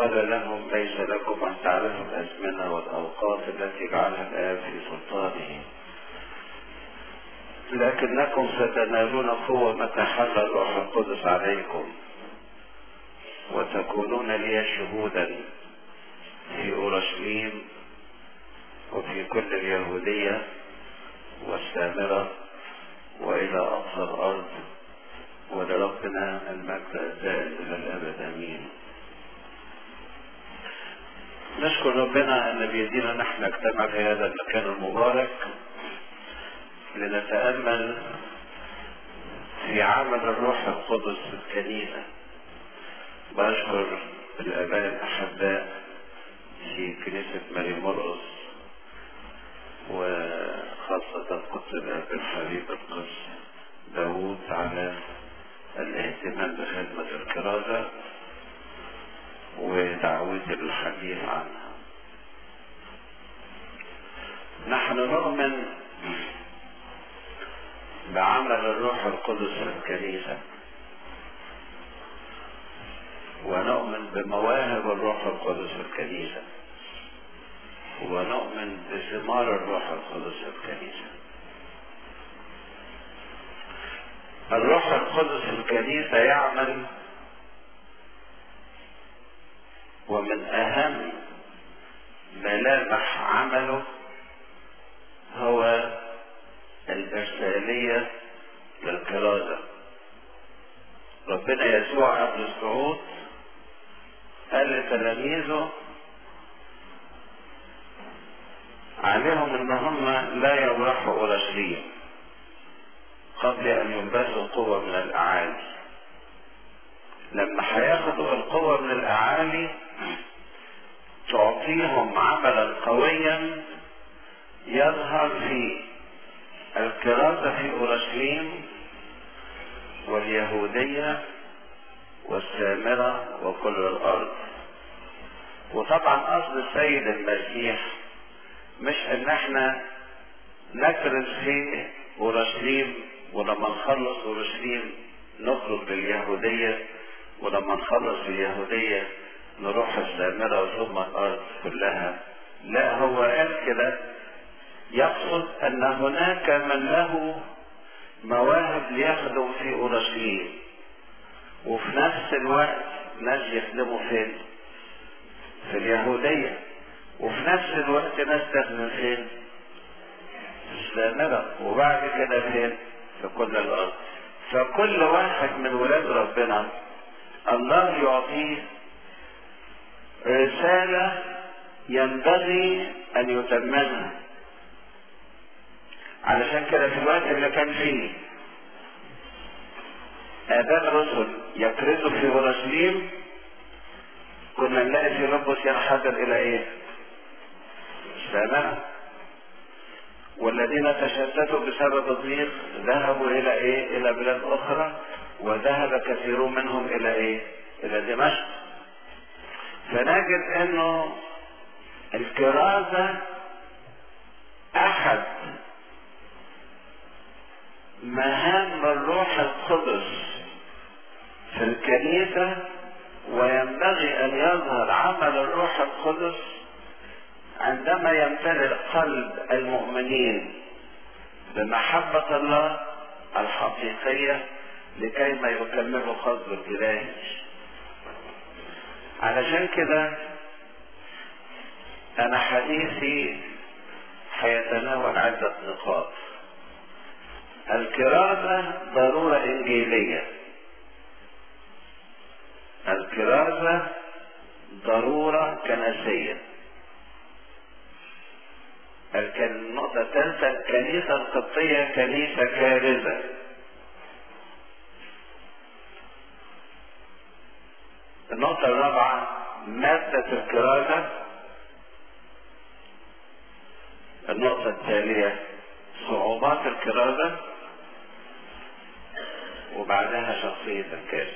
فقال لهم ليس لكم أن تعرفوا الأزمنة والأوقات التي جعلها الآب في سلطانه لكنكم ستنالون قوة متى حل الروح القدس عليكم وتكونون لي شهودا في أورشليم وفي كل اليهودية والسامرة وإلى أقصى الأرض ولربنا المجد الدائم إلى الأبد آمين نشكر ربنا أن بيدينا نحن نجتمع في هذا المكان المبارك لنتأمل في عمل الروح القدس في الكنيسة بشكر الآباء الأحباء في كنيسة ماري مرقص وخاصة قدس الأب الحبيب القدس داوود على الاهتمام بخدمة الكرازة ودعوتي للحديث عنها نحن نؤمن بعمل الروح القدس في الكنيسة ونؤمن بمواهب الروح القدس في الكنيسة ونؤمن بثمار الروح القدس في الكنيسة الروح القدس في الكنيسة يعمل ومن أهم ملامح عمله هو الإرسالية للكرازة ربنا يسوع قبل الصعود قال لتلاميذه عليهم ان هم لا يبرحوا اورشليم قبل ان يلبسوا قوة من الاعالي لما هياخدوا القوة من الاعالي تعطيهم عملا قويا يظهر في الكرازة في اورشليم واليهودية والسامرة وكل الارض وطبعا قصد السيد المسيح مش ان احنا نكرز في اورشليم ولما نخلص اورشليم نخرج لليهودية ولما نخلص اليهودية نروح السامرة ثم الارض كلها لا هو قال كده يقصد ان هناك من له مواهب ليخدم في اورشليم وفي نفس الوقت ناس يخدموا فين في اليهودية وفي نفس الوقت ناس تخدم فين في السامرة وبعد كده فين في كل الارض فكل واحد من ولاد ربنا الله يعطيه رسالة ينبغي ان يتممها علشان كده في الوقت اللي كان فيه آباء الرسل يكرزوا في اورشليم كنا نلاقي في لبس ينحدر الى ايه؟ السامرة والذين تشتتوا بسبب الضيق ذهبوا الى ايه؟ الى بلاد اخرى وذهب كثيرون منهم الى ايه؟ الى دمشق فنجد انه الكرازة احد مهام الروح القدس في الكنيسة وينبغي أن يظهر عمل الروح القدس عندما يمتلئ قلب المؤمنين بمحبة الله الحقيقية لكي ما يكملوا قصد الإلهي علشان كده أنا حديثي هيتناول عدة نقاط الكرازة ضرورة إنجيلية الكرازة ضرورة كنسية النقطة الثالثة الكنيسة القبطية كنيسة كارزة النقطة الرابعة مادة الكرازة النقطة التالية صعوبات الكرازة وبعدها شخصية الكارث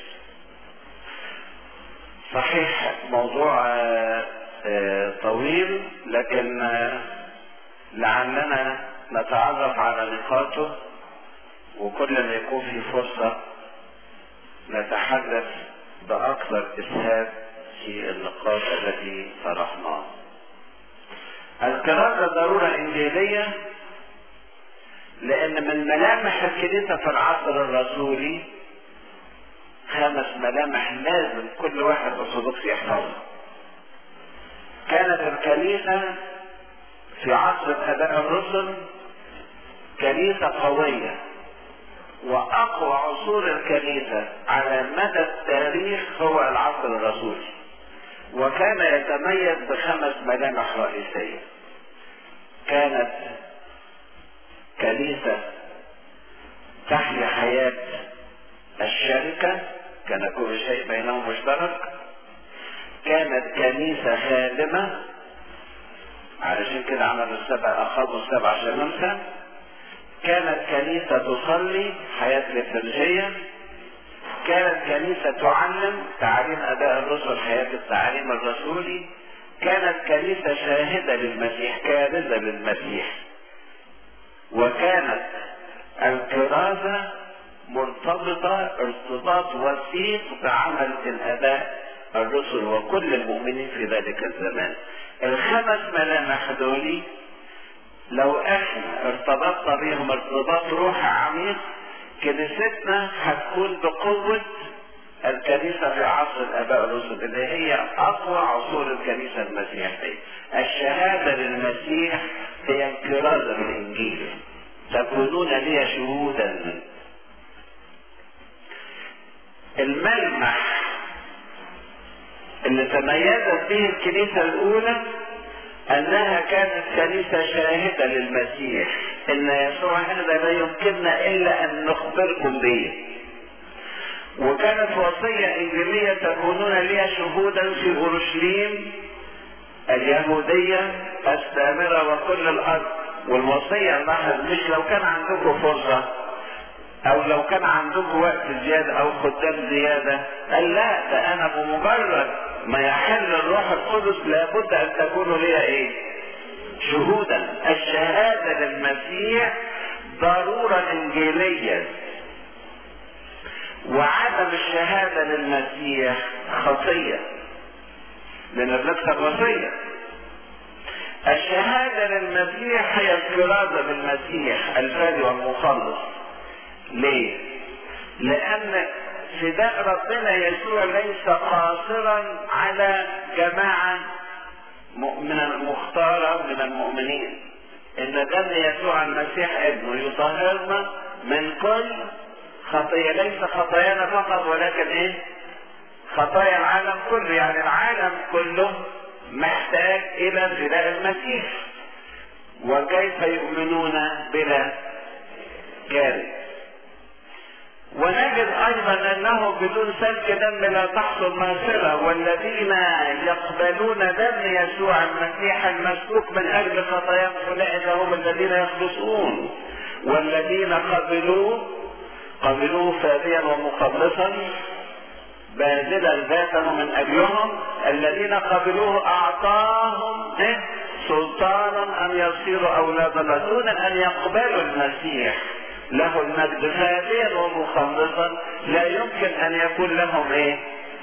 صحيح موضوع طويل لكن لعلنا نتعرف على نقاطه وكل ما يكون في فرصة نتحدث بأكثر إسهاب النقاط التي طرحناها الكرازة ضرورة إنجيلية لأن من ملامح الكنيسة في العصر الرسولي خمس ملامح لازم كل واحد أرثوذكسي يحفظها. كانت الكنيسة في عصر الآباء الرسل كنيسة قوية وأقوى عصور الكنيسة على مدى التاريخ هو العصر الرسولي وكان يتميز بخمس ملامح رئيسية كانت كنيسة تحيا حياة الشركة كان كل شيء بينهم مشترك كانت كنيسة خادمة علشان كده عملوا السبع أخذوا السبع شمامسة كانت كنيسة تصلي حياة ليترجية كانت كنيسة تعلم تعاليم أداء الرسل حياة التعليم الرسولي كانت كنيسة شاهدة للمسيح كارزة للمسيح وكانت الكرازة مرتبطة ارتباط وثيق بعمل الأداء الرسل وكل المؤمنين في ذلك الزمان الخمس ملامح دولي لو احنا ارتبطنا بيهم ارتباط روحي عميق كنيستنا هتكون بقوة الكنيسة في عصر الآباء الرسل اللي هي أقوى عصور الكنيسة المسيحية. الشهادة للمسيح هي الكرازة بالإنجيل. تكونون لي شهودا. الملمح اللي تميزت به الكنيسة الأولى انها كانت كنيسة شاهدة للمسيح ان يسوع هذا لا يمكننا الا ان نخبركم به وكانت وصية انجيلية تكونون لي شهودا في اورشليم اليهودية السامرة وكل الارض والوصية المحض مش لو كان عندكم فرصة او لو كان عندكم وقت زيادة او خدام زيادة قال لا ده انا بمجرد ما يحل الروح القدس لابد ان تكونوا لي ايه شهودا الشهادة للمسيح ضرورة انجيلية وعدم الشهادة للمسيح خطية لان بنكسر وصية الشهادة للمسيح هي الكرازة بالمسيح الفادي والمخلص ليه لان فداء ربنا يسوع ليس قاصرا على جماعة من المختارة من المؤمنين ان دم يسوع المسيح ابنه يطهرنا من كل خطية ليس خطايانا فقط ولكن ايه خطايا العالم كله يعني العالم كله محتاج الى فداء المسيح وكيف يؤمنون بلا كارث ونجد ايضا انه بدون سلك دم لا تحصل مغفرة والذين يقبلون دم يسوع المسيح المسلوك من اجل خطاياهم اولئك هم الذين يخلصون والذين قبلوه قبلوه فاديا ومخلصا باذلا ذاته من اجلهم الذين قبلوه اعطاهم إيه؟ سلطانا ان يصيروا اولاد الله دون ان يقبلوا المسيح له المجد فاديا ومخلصا لا يمكن ان يكون لهم ايه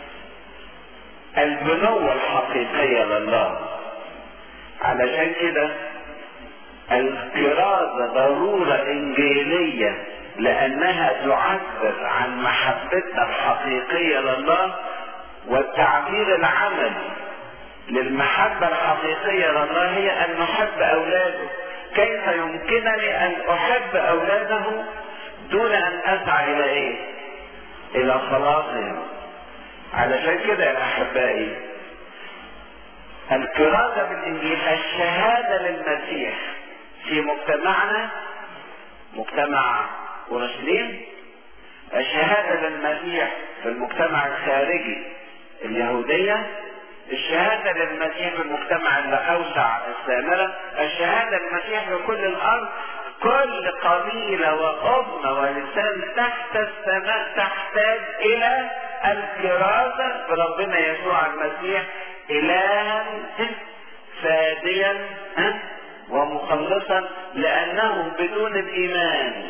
البنوة الحقيقية لله علشان كده الكرازة ضرورة انجيلية لانها تعبر عن محبتنا الحقيقية لله والتعبير العملي للمحبة الحقيقية لله هي ان نحب اولاده كيف يمكنني ان احب اولاده دون ان اسعى الى ايه الى خلاصهم علشان كده يا احبائي الكرازة بالانجيل الشهادة للمسيح في مجتمعنا مجتمع اورشليم الشهادة للمسيح في المجتمع الخارجي اليهودية الشهادة للمسيح في المجتمع الأوسع السامرة الشهادة للمسيح في كل الأرض كل قبيلة وأمة ولسان تحت السماء تحتاج إلى الكرازة بربنا يسوع المسيح إلها فاديا ومخلصا لأنهم بدون الإيمان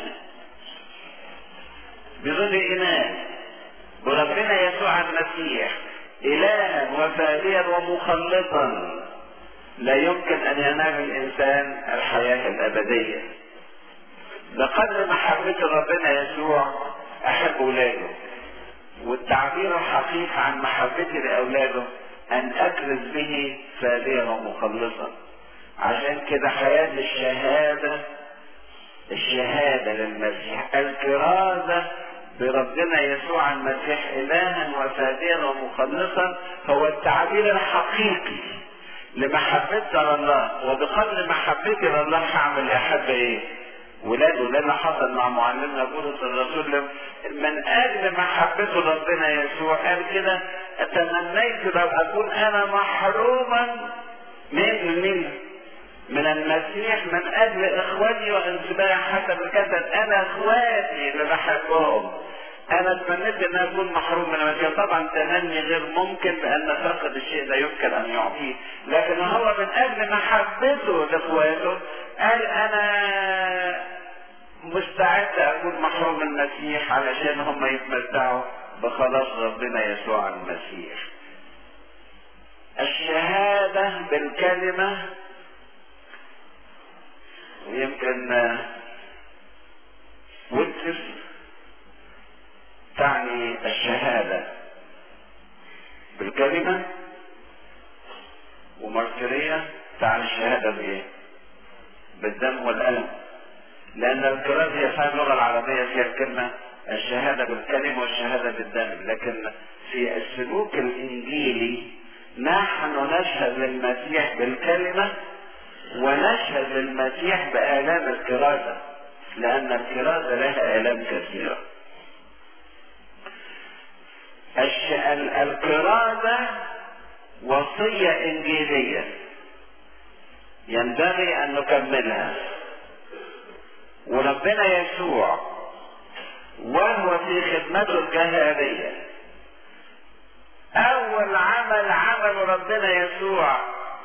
بدون الإيمان بربنا يسوع المسيح إلها وفاديا ومخلصا لا يمكن ان ينال الانسان الحياة الابدية بقدر محبة ربنا يسوع احب اولاده والتعبير الحقيقي عن محبتي لاولاده ان اكرز به فاديا ومخلصا عشان كده حياة الشهادة الشهادة للمسيح الكرازة بربنا يسوع المسيح إلها وفاديا ومخلصا هو التعبير الحقيقي لمحبتنا لله وبقدر محبتي لله هعمل أحب إيه؟ ولاده ده اللي حصل مع معلمنا بولس الرسول من اجل محبته لربنا يسوع قال كده تمنيت لو اكون انا محروما من من من المسيح من اجل اخواني وانتباهي حسب الجسد انا اخواتي اللي بحبهم انا اتمنيت ان اكون محروم من المسيح طبعا تمني غير ممكن لان فقد الشيء لا يمكن ان يعطيه لكن هو من اجل محبته لاخواته قال انا مستعد اكون محروم من المسيح علشان هم يتمتعوا بخلاص ربنا يسوع المسيح الشهادة بالكلمة يمكن وتر تعني الشهادة بالكلمة ومرسلية تعني الشهادة بإيه؟ بالدم والقلم لأن الكرام هي فهم اللغة العربية فيها الكلمة الشهادة بالكلمة والشهادة بالدم لكن في السلوك الإنجيلي نحن نشهد للمسيح بالكلمة ونشهد للمسيح بآلام الكرازة لأن الكرازة لها آلام كثيرة الش... الكرازة وصية إنجيلية ينبغي أن نكملها وربنا يسوع وهو في خدمته الجهارية أول عمل عمله ربنا يسوع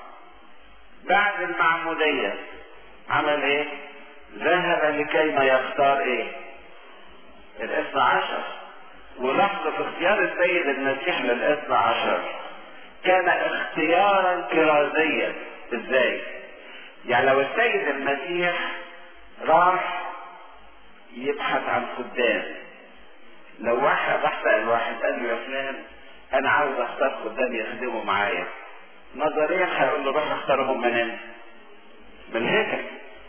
بعد المعمودية عمل ايه؟ ذهب لكي ما يختار ايه؟ الاثنى عشر ولحظة في اختيار السيد المسيح للاثنى عشر كان اختيارا كرازيا ازاي؟ يعني لو السيد المسيح راح يبحث عن خدام لو واحد راح سأل واحد قال له يا فلان انا عاوز اختار خدام يخدموا معايا نظريا هيقول له روح اختارهم منين؟ من الهيكل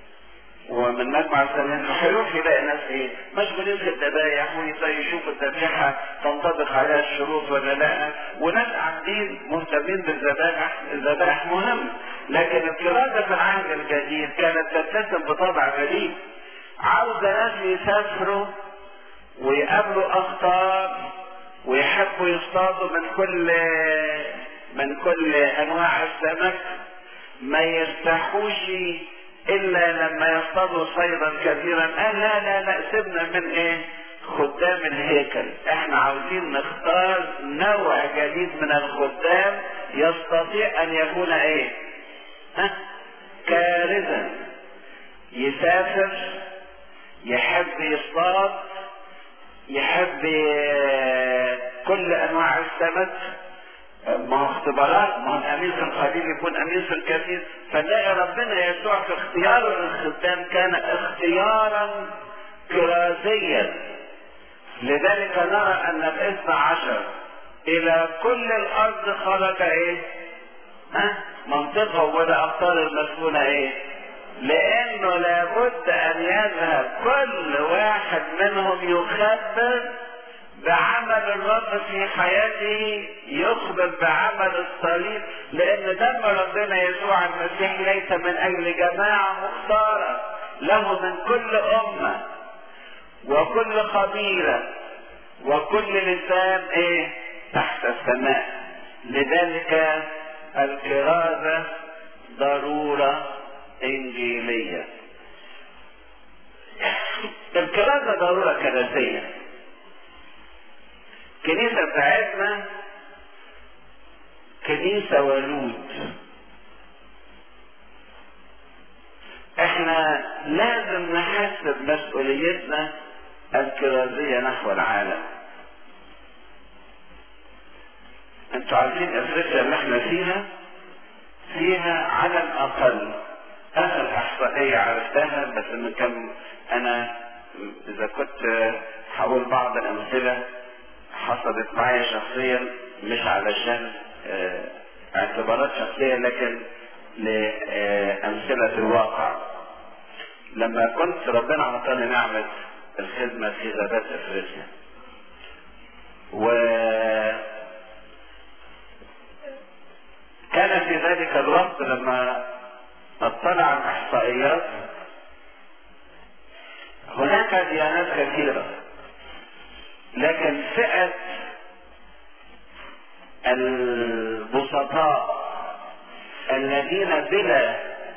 ومن مجمع السلام هيروح يلاقي ناس ايه؟ مشغولين في الذبايح ويشوفوا الذبيحه تنطبق عليها الشروط ولا لا وناس قاعدين مهتمين بالذبائح الذبائح مهم لكن الكرازه في العهد الجديد كانت تتسم بطبع غريب عاوزه ناس يسافروا ويقابلوا اخطار ويحبوا يصطادوا من كل من كل انواع السمك ما يرتاحوش الا لما يصطادوا صيدا كثيرا قال لا لا لا سيبنا من ايه خدام الهيكل احنا عاوزين نختار نوع جديد من الخدام يستطيع ان يكون ايه ها كارثا يسافر يحب يصطاد يحب كل انواع السمك ما هو اختبارات ما هو الامين في القليل يكون امين في الكثير فنلاقي ربنا يسوع في اختياره للخدام كان اختيارا كرازيا لذلك نرى ان الاثنى عشر الى كل الارض خرج ايه ها منطقة ولا اقطار المسكونة ايه لانه لابد ان يذهب كل واحد منهم يخبر بعمل الرب في حياته يخبر بعمل الصليب لان دم ربنا يسوع المسيح ليس من اجل جماعة مختارة له من كل امة وكل قبيلة وكل لسان ايه تحت السماء لذلك الكرازة ضرورة انجيلية الكرازة ضرورة كنسية الكنيسة بتاعتنا كنيسة ولود احنا لازم نحسب مسؤوليتنا الكرازية نحو العالم انتوا عارفين افريقيا اللي احنا فيها فيها على الاقل اخر احصائيه عرفتها بس من كم انا اذا كنت هقول بعض الامثله حصلت معايا شخصيا مش علشان اه اعتبارات شخصيه لكن لامثله الواقع لما كنت ربنا اعطاني نعمه الخدمه في غابات افريقيا و كان في ذلك الوقت لما اطلع عن احصائيات هناك ديانات كثيرة لكن فئة البسطاء الذين بلا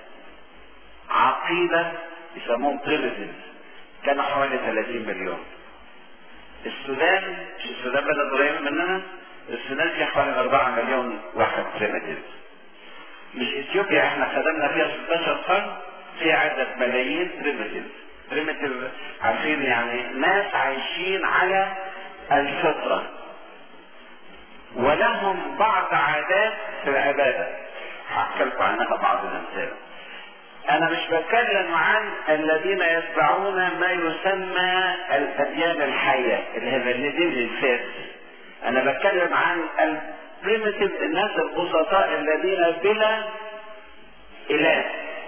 عقيدة يسموهم بريمتيف كانوا حوالي 30 مليون السودان مش السودان بلد قريبة مننا السودان فيها حوالي 4 مليون واحد بريمتيف مش اثيوبيا احنا خدمنا فيها 16 قرن فيها عدة ملايين بريمتيف بريمتيف عارفين يعني ناس عايشين على الفطرة ولهم بعض عادات في العبادة هحكي لكم عنها بعض الأمثلة أنا مش بتكلم عن الذين يتبعون ما يسمى الأديان الحية اللي هي الدين الفاسد أنا بتكلم عن البريمتيف الناس البسطاء الذين بلا إله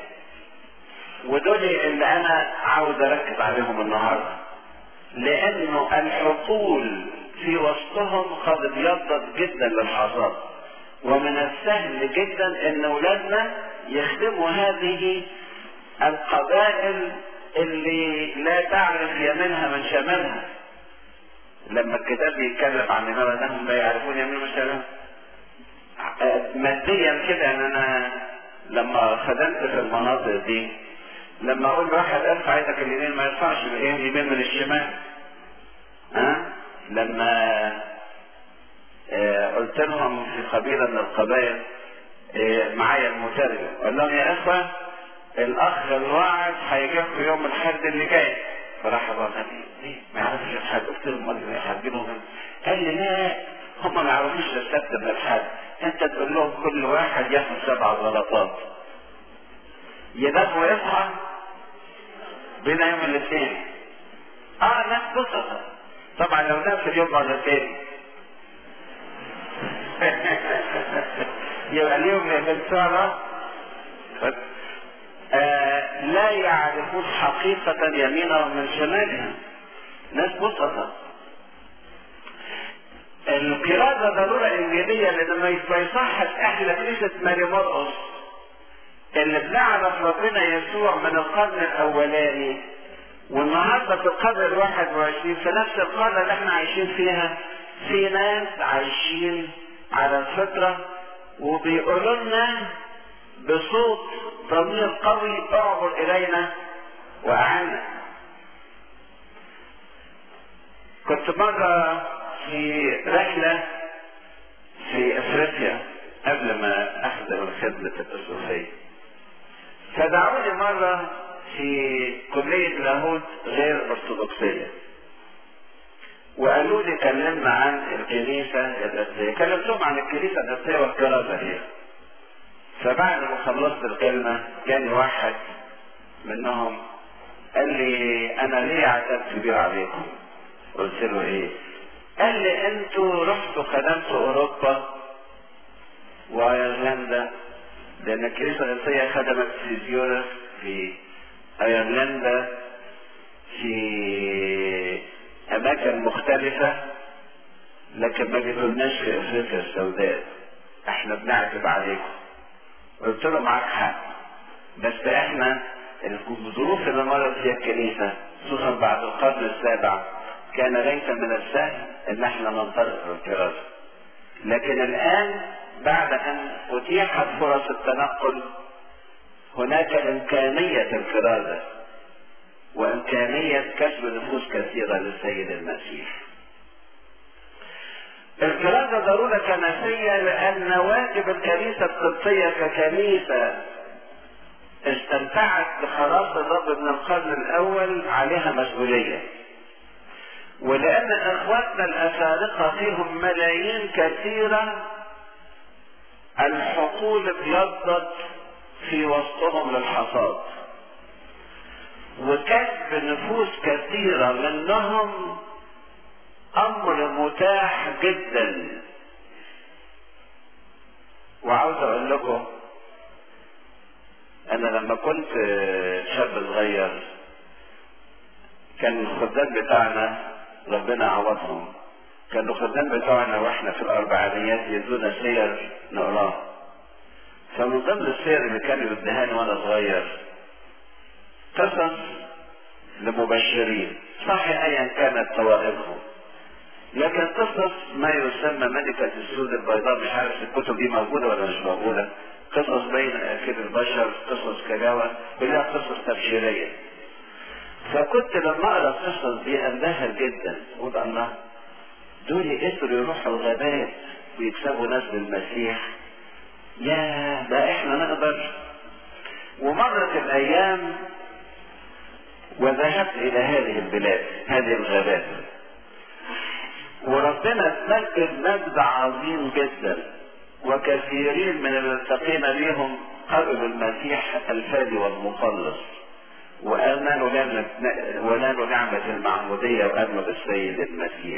ودول اللي أنا عاوز أركز عليهم النهاردة لأنه الحقول في وسطهم قد ابيضت جدا للحصاد ومن السهل جدا ان اولادنا يخدموا هذه القبائل اللي لا تعرف يمينها من شمالها لما الكتاب بيتكلم عن انهم لا يعرفون يمين من شمالها ماديا كده ان انا لما خدمت في المناطق دي لما اقول لواحد الف عايزك اليمين ما ينفعش اليمين من الشمال ها أه؟ لما آه قلت لهم في قبيلة من القبائل آه معايا المترجم قال لهم يا اخوة الاخ الواعظ هيجيبكم يوم الحد اللي جاي فراح قال لي ليه ما يعرفش الحد قلت لهم ما يحددهم قال لي لا هم ما يعرفوش السبت من الحد انت تقول لهم كل واحد ياخد سبع غلطات ينام ويصحى بين يوم الاثنين اه ناس بسطة طبعا لو نام في اليوم مرتين يبقى اليوم من سارة آه لا يعرفون حقيقة يمينهم من شمالهم ناس بسطة القرادة ضرورة إنجيلية لأن ما يصحش أهل كنيسة ماري مرقص اللي بنعرف ربنا يسوع من القرن الأولاني والنهارده في القرن الواحد وعشرين في نفس القرن اللي احنا عايشين فيها في ناس عايشين على الفطرة وبيقولوا لنا بصوت ضمير قوي اعبر الينا واعنا كنت مرة في رحلة في افريقيا قبل ما اخدم الخدمة الاسرائيلية فدعوني مرة في كلية لاهوت غير ارثوذكسية وقالوا لي كلمنا عن الكنيسة القبطية كلمتهم عن الكنيسة القبطية والكرازة هي فبعد ما خلصت الكلمة جاني واحد منهم قال لي انا ليه عتاب كبير عليكم قلت له ايه قال لي انتوا رحتوا خدمتوا اوروبا وايرلندا لان الكنيسة القبطية خدمت في زيورخ في ايرلندا في اماكن مختلفة لكن ما جبناش في افريقيا السوداء احنا بنعتب عليكم قلت له معاك حق بس احنا الظروف اللي مرت فيها الكنيسة خصوصا بعد القرن السابع كان ليس من السهل ان احنا ننطلق الكراسة لكن الان بعد ان اتيحت فرص التنقل هناك امكانية الكرازة وامكانية كسب نفوس كثيرة للسيد المسيح الكرازة ضرورة كنسية لأن واجب الكنيسة القبطية ككنيسة استمتعت بخلاص الرب من القرن الأول عليها مسؤولية ولأن إخواتنا الأفارقة فيهم ملايين كثيرة الحقول ابيضت في وسطهم للحصاد وكسب نفوس كثيرة منهم امر متاح جدا وعاوز اقول لكم انا لما كنت شاب صغير كان الخدام بتاعنا ربنا عوضهم كانوا الخدام بتوعنا واحنا في الاربعينيات يدونا سير نقراها فمن ضمن السير اللي كانوا يدهاني وانا صغير قصص لمبشرين صح ايا كانت طوائفهم لكن قصص ما يسمى ملكة السود البيضاء مش عارف الكتب دي موجودة ولا مش موجودة قصص بين أكيد البشر قصص كلاوة كلها قصص تبشيرية فكنت لما اقرا القصص دي انبهر جدا اقول الله دول قدروا يروحوا الغابات ويكسبوا ناس للمسيح يا ده احنا نقدر ومرت الايام وذهبت الى هذه البلاد هذه الغابات وربنا اتمجد مجد عظيم جدا وكثيرين من الالتقينا بهم قبلوا المسيح الفادي والمخلص وآمنوا ونالوا نعمة المعمودية وآمنوا بالسيد المسيح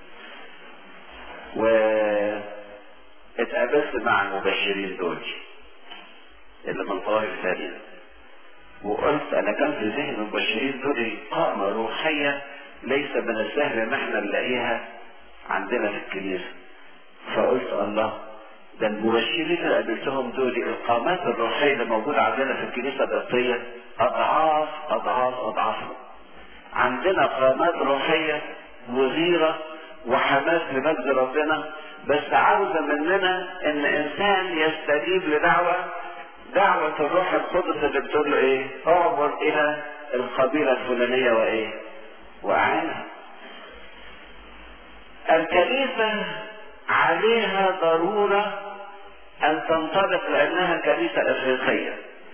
واتقابلت مع المبشرين دول اللي من طوائف ثانية وقلت انا كان في ذهن المبشرين دول قامة روحية ليس من السهل ان احنا نلاقيها عندنا في الكنيسة فقلت الله ده المبشرين اللي قابلتهم دول القامات الروحية اللي موجودة عندنا في الكنيسة القبطية أضعاف أضعاف أضعافها عندنا قامات روحية وغيرة وحماس لمجد ربنا بس عاوزة مننا ان انسان يستجيب لدعوة دعوة الروح القدس اللي بتقول له ايه اعبر الى القبيلة الفلانية وايه واعانها الكنيسة عليها ضرورة ان تنطلق لانها كنيسة افريقية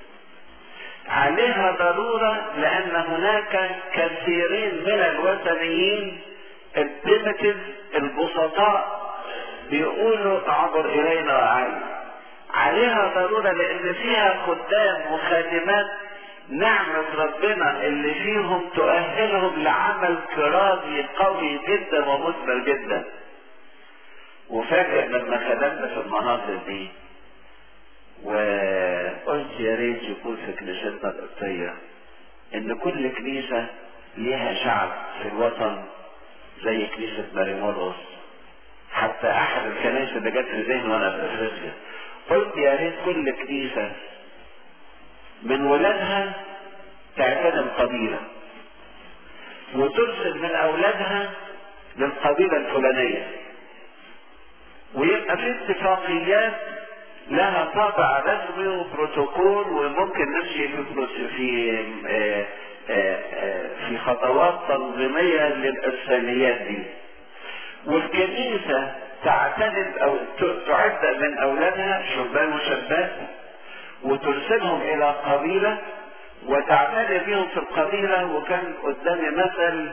عليها ضرورة لان هناك كثيرين من الوثنيين البريمتيف البسطاء بيقولوا عبر الينا وعين عليها ضرورة لان فيها خدام وخادمات نعمة ربنا اللي فيهم تؤهلهم لعمل كرازي قوي جدا ومثمر جدا وفاكر لما خدمنا في المناطق دي وقلت يا ريت يكون في كنيستنا القبطية ان كل كنيسة ليها شعب في الوطن زي كنيسة ماريمولوس حتى احد الكنائس اللي جت في ذهني وانا في افريقيا قلت يا ريت كل كنيسة من ولادها تعتنم قبيلة وترسل من اولادها للقبيلة الفلانية ويبقى في اتفاقيات لها طابع رسمي وبروتوكول وممكن نمشي في في آه آه آه في خطوات تنظيمية للإرساليات دي والكنيسة تعتمد أو تعد من أولادها شبان وشابات وترسلهم إلى قبيلة وتعتني بهم في القبيلة وكان قدامي مثل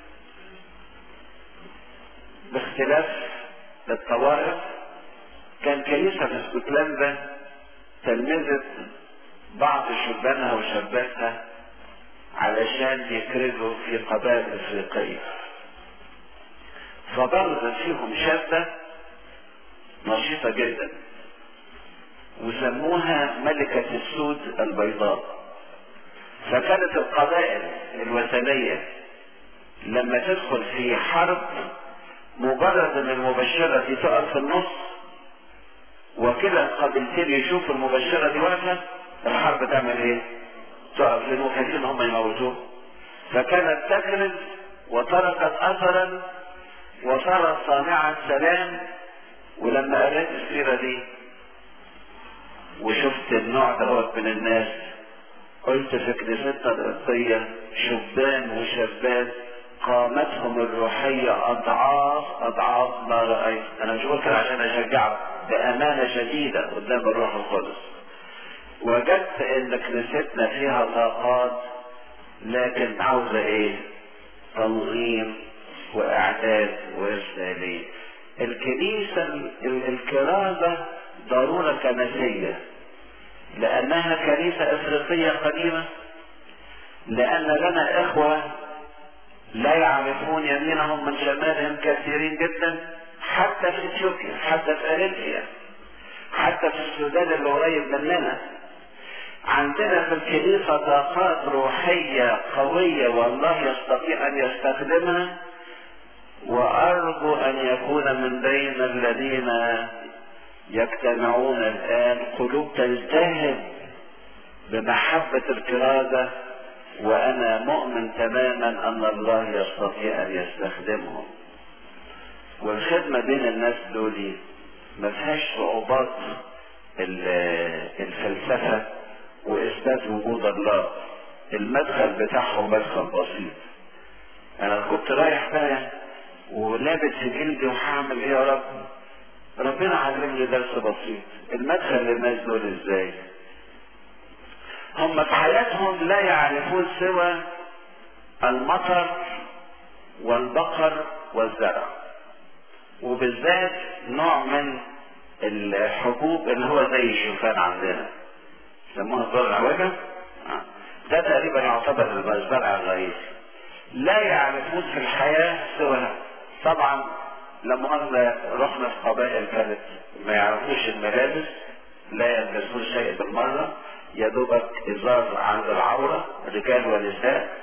باختلاف الطوائف كان كنيسة في اسكتلندا تلمذت بعض شبانها وشاباتها علشان يكرزوا في قبائل افريقية فبرزت فيهم شابة نشيطة جدا وسموها ملكة السود البيضاء فكانت القبائل الوثنية لما تدخل في حرب مجرد ان المبشرة دي تقف في النص وكلا القبيلتين يشوفوا المبشرة دي واقفة الحرب تعمل ايه؟ تقف لانه خايفين هم يموتوه فكانت تكرز وتركت اثرا وصارت صانعة سلام ولما قريت السيرة دي وشفت النوع دوت من الناس قلت في كنيستنا القبطية شبان وشابات قامتهم الروحية أضعاف أضعاف ما رأيت أنا مش بقول كده عشان أشجعك بأمانة شديدة قدام الروح القدس وجدت إن كنيستنا فيها طاقات لكن عاوزة إيه؟ تنظيم وإعداد وإرسالية الكنيسة الكرازة ضرورة كنسية لأنها كنيسة أفريقية قديمة لأن لنا إخوة لا يعرفون يمينهم من شمالهم كثيرين جدا حتى في اثيوبيا حتى في اريتريا حتى في السودان اللي قريب مننا عندنا في الكنيسة طاقات روحية قوية والله يستطيع أن يستخدمها وأرجو أن يكون من بين الذين يجتمعون الآن قلوب تلتهب بمحبة الكرازة وأنا مؤمن تماما أن الله يستطيع أن يستخدمهم والخدمة بين الناس دول ما فيهاش صعوبات الفلسفة وإثبات وجود الله المدخل بتاعهم مدخل بسيط أنا كنت رايح بقى ولابس في جلدي وهعمل إيه يا رب ربنا علمني درس بسيط المدخل للناس دول إزاي هم في حياتهم لا يعرفون سوى المطر والبقر والزرع وبالذات نوع من الحبوب اللي هو زي الشوفان عندنا يسموها الزرع وجه ده تقريبا يعتبر الزرع الرئيسي لا يعرفون في الحياة سوى طبعا لما احنا رحنا في قبائل كانت ما يعرفوش الملابس لا يلبسون شيء بالمرة يا دوبك ازار عند العورة رجال ونساء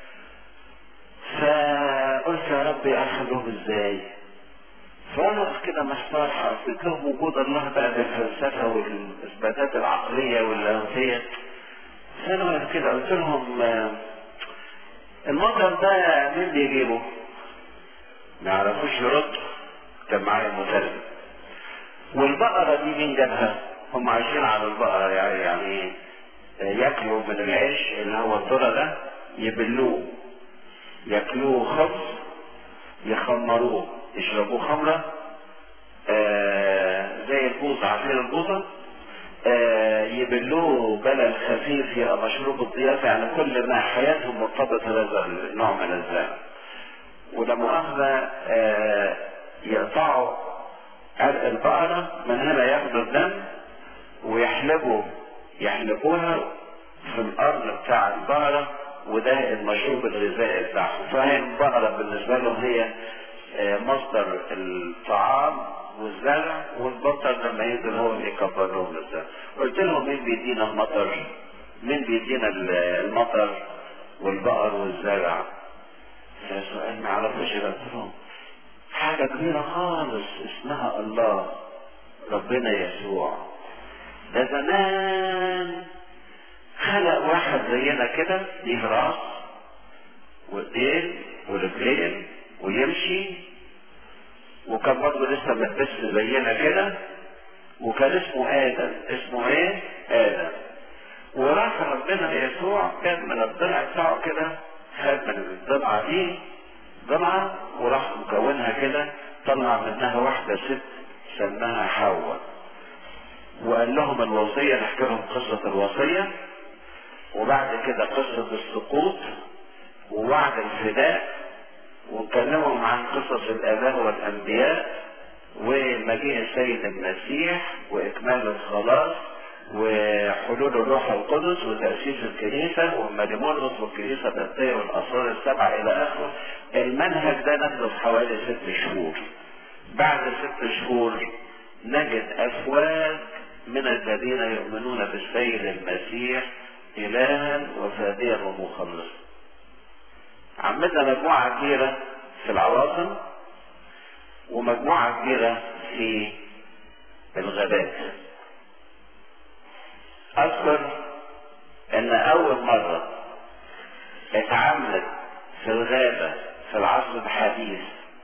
فقلت يا ربي افهمهم ازاي فانا كده محتار حسيت لهم وجود الله بقى بالفلسفه والاثباتات العقليه واللاهوتيه فانا كده قلت لهم المطر ده مين بيجيبه؟ ما يعرفوش يرد كان معايا مترجم والبقرة دي مين جابها؟ هم عايشين على البقرة يعني, يعني ياكلوا من العيش اللي هو الذرة ده يبلوه ياكلوه خبز يخمروه يشربوه خمرة آه زي البوظة عارفين البوظة آه يبلوه بلل خفيف يبقى مشروب الضيافة يعني كل ما حياتهم مرتبطة بهذا النوع من الزرع ولا مؤاخذة آه يقطعوا عرق البقرة من هنا ياخدوا الدم ويحلبوا يحلبوها في القرن بتاع البقرة وده المشروب الغذائي بتاعهم فهي البقرة بالنسبة لهم هي مصدر الطعام والزرع والبطر لما ينزل هو اللي يكبر لهم الزرع قلت لهم مين بيدينا المطر مين بيدينا المطر والبقر والزرع سؤال ما يعرفوش قلت لهم حاجة كبيرة خالص اسمها الله ربنا يسوع ده زمان خلق واحد زينا كده ليه راس وايدين ورجلين ويمشي وكان برضه لسه ملبس زينا كده وكان اسمه ادم اسمه ايه ادم وراح ربنا يسوع كان من الضلع بتاعه كده خد من الضلعه دي ضلعه وراح مكونها كده طلع منها واحده ست سماها حواء وقال لهم الوصيه نحكي لهم قصه الوصيه وبعد كده قصه السقوط ووعد الفداء ونكلمهم عن قصص الآباء والأنبياء ومجيء السيد المسيح وإكمال الخلاص وحلول الروح القدس وتأسيس الكنيسة والمليمونوس والكنيسة البنطية والأسرار السبعة إلى آخره المنهج ده ناخده في حوالي ست شهور بعد ست شهور نجد أفواج من الذين يؤمنون بالسيد المسيح إلها وفاديا ومخلصا عملنا مجموعة كبيرة في العواصم ومجموعة كبيرة في الغابات أذكر أن أول مرة اتعملت في الغابة في العصر الحديث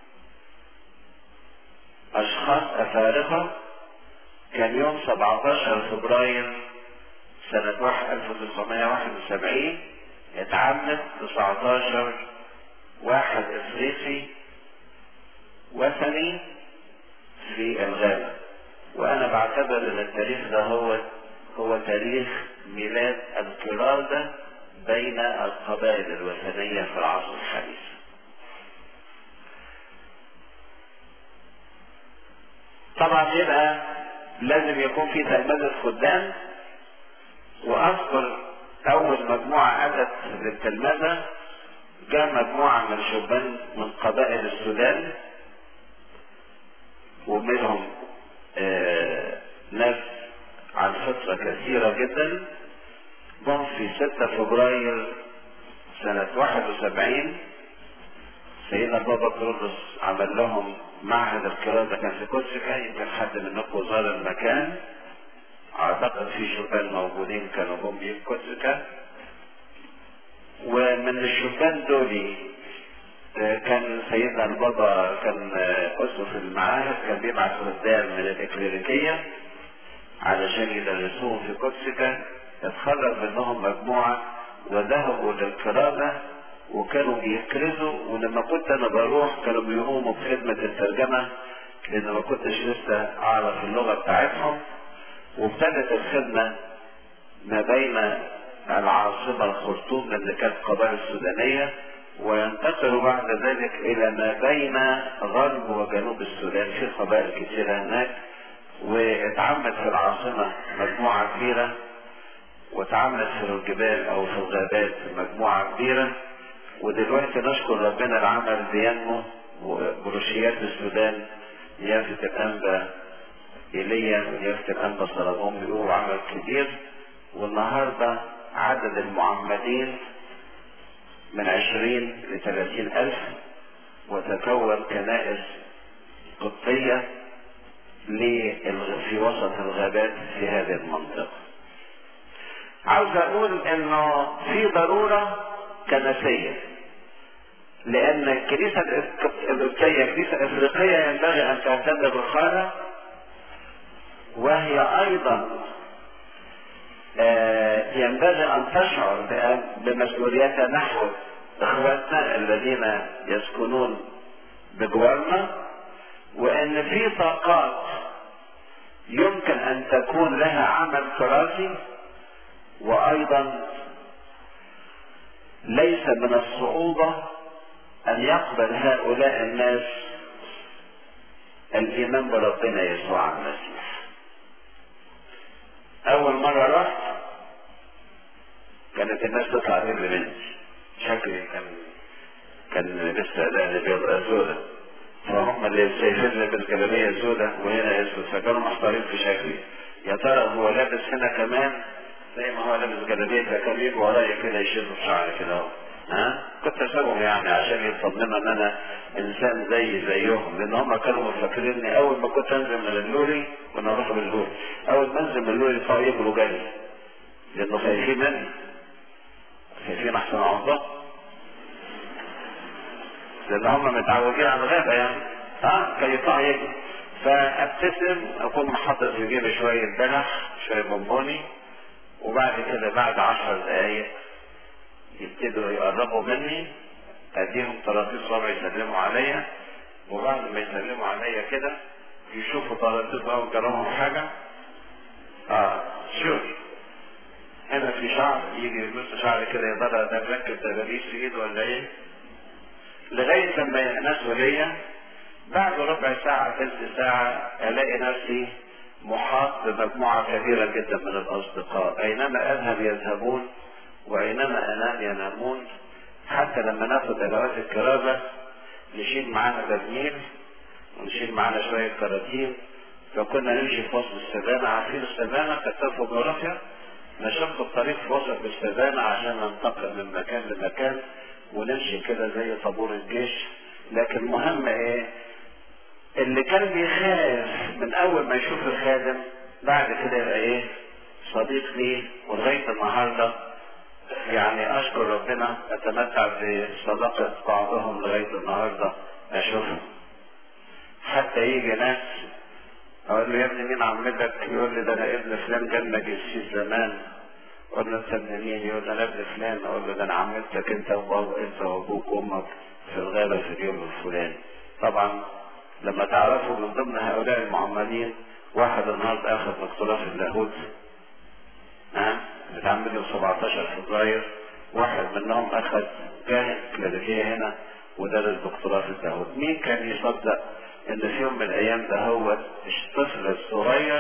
أشخاص أفارقة كان يوم 17 فبراير سنة 1971 اتعملت 19 واحد افريقي وثني في الغابة وانا بعتبر ان التاريخ ده هو هو تاريخ ميلاد الكرازة بين القبائل الوثنية في العصر الحديث طبعا يبقى لازم يكون في تلمذة خدام واذكر اول مجموعة اتت للتلمذة جاء مجموعة من الشبان من قبائل السودان ومنهم آه ناس عن فترة كثيرة جدا جم في 6 فبراير سنة 71 سيدنا بابا كرولوس عمل لهم معهد القرادة كان في كورسيكا يمكن حد منكم زار المكان اعتقد في شبان موجودين كانوا جم في كورسيكا ومن الشبان دول كان سيدنا البابا كان اسقف المعاهد كان بيبعت خدام من الاكليريكيه علشان يدرسوهم في كورسيكا اتخرج منهم مجموعه وذهبوا للقراءه وكانوا بيكرزوا ولما كنت انا بروح كانوا بيقوموا بخدمه الترجمه لان ما كنتش لسه اعرف اللغه بتاعتهم وابتدت الخدمه ما بين العاصمه الخرطوم لان كانت قبائل سودانيه وينتقل بعد ذلك الى ما بين غرب وجنوب السودان في قبائل كثيره هناك واتعمد في العاصمه مجموعه كبيره واتعمد في الجبال او في الغابات مجموعه كبيره ودلوقتي نشكر ربنا العمل بينمو وبروشيات السودان يافت الانبا ايليا ويافت الانبا صلابون بيقولوا عمل كبير والنهارده عدد المعمدين من عشرين لثلاثين ألف وتكون كنائس قبطية في وسط الغابات في هذه المنطقة عاوز أقول إنه في ضرورة كنسية لأن الكنيسة القبطية كنيسة إفريقية ينبغي أن تهتم بالخانة وهي أيضا ينبغي أن تشعر بمسؤوليتها نحو إخواتنا الذين يسكنون بجوارنا وأن في طاقات يمكن أن تكون لها عمل كراسي وأيضا ليس من الصعوبة أن يقبل هؤلاء الناس الإيمان بربنا يسوع المسيح أول مرة رحت كانت الناس تطلع تجري مني شكلي كان كان لسه دقني بيضاء سودة فهم اللي شايفيني بالجلابية السوداء وهنا اسود فكانوا محتارين في شكلي يا ترى هو لابس هنا كمان زي ما هو لابس جلابية فكان يجوا ورايا كده يشدوا في شعري كده اهو ها كنت اسوهم يعني عشان يطمنوا ان انا انسان زي زيهم لان هم كانوا مفكريني اول ما كنت انزل من اللوري كنا نروح باللوري اول ما انزل من اللوري يطلعوا يجروا جري لانه خايفين مني خايفين احسن عرضه لان هم متعودين على الغابه يعني ها كي يطلعوا يجروا فابتسم اكون محطط في جيبي شويه بلح شويه بونبوني وبعد كده بعد عشر دقايق يبتدوا يقربوا مني اديهم طراطيس صبع يسلموا عليا وبعد ما يسلموا عليا كده يشوفوا طراطيس صبع وجربهم حاجة اه شوف هنا في شعر يجي يبص شعر كده يا ترى ده مركب دبابيس في ايده ولا ايه لغاية لما ينسوا ليا بعد ربع ساعة ثلث ساعة الاقي نفسي محاط بمجموعة كبيرة جدا من الأصدقاء أينما أذهب يذهبون وأينما أنام ينامون حتى لما ناخد أدوات الكرامة نشيل معانا برميل ونشيل معانا شوية كراتين فكنا نمشي في وسط السبانة عارفين السبانة كتاب فوتوغرافيا نشق الطريق في وسط السبانة عشان ننتقل من مكان لمكان ونمشي كده زي طابور الجيش لكن مهم ايه اللي كان بيخاف من اول ما يشوف الخادم بعد كده يبقى ايه صديق ليه ولغايه النهارده يعني اشكر ربنا اتمتع بصداقه بعضهم لغايه النهارده اشوفهم حتى يجي ناس اقول له يا ابني مين عمتك يقول لي ده انا ابن فلان جنبك السيس زمان اقول له انت ابن مين يقول لي انا ابن فلان اقول له ده انا عمتك انت وبابا انت وابوك وامك في الغابه في اليوم الفلاني طبعا لما تعرفوا من ضمن هؤلاء المعمدين واحد النهارده اخذ دكتوراه في اللاهوت ها اتعمل يوم 17 فبراير واحد منهم اخذ جاهز كلاديكيه هنا ودرس دكتوراه في اللاهوت مين كان يصدق ان في يوم من الايام ده هو الطفل الصغير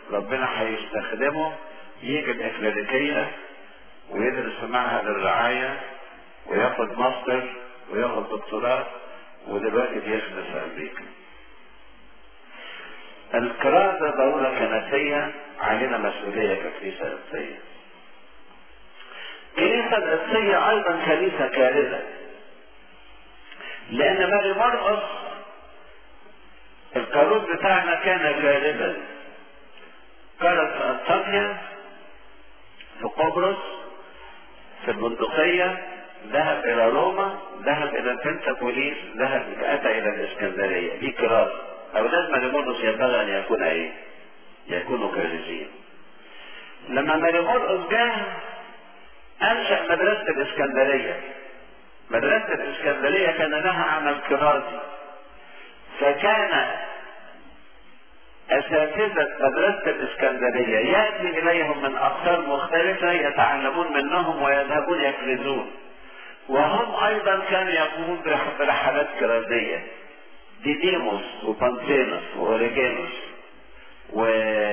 ربنا هيستخدمه يجي الإكليريكية ويدرس في معهد الرعاية وياخد ماستر وياخد دكتوراه ودلوقتي بيخدم في أمريكا. الكرازة ضرورة كنسية علينا مسؤولية ككنيسة قدسية. الكنيسة القدسية أيضا كنيسة كارثة. لأن ماري مرقس القانون بتاعنا كان كارثا. كانت في أنطاكيا في قبرص في البندقية ذهب إلى روما ذهب إلى البنتابوليس ذهب أتى إلى الإسكندرية دي كراسة أولاد ماريمورقس ينبغي أن يكون إيه؟ يكونوا كارثين لما ماريمورقس جاء أنشأ مدرسة الإسكندرية مدرسة الإسكندرية كان لها عمل كراسي فكان أساتذة مدرسة الإسكندرية يأتي إليهم من أقطار مختلفة يتعلمون منهم ويذهبون يكرزون وهم أيضا كانوا يقومون برحلات كرازية ديديموس وبانتينوس وأوريجينوس و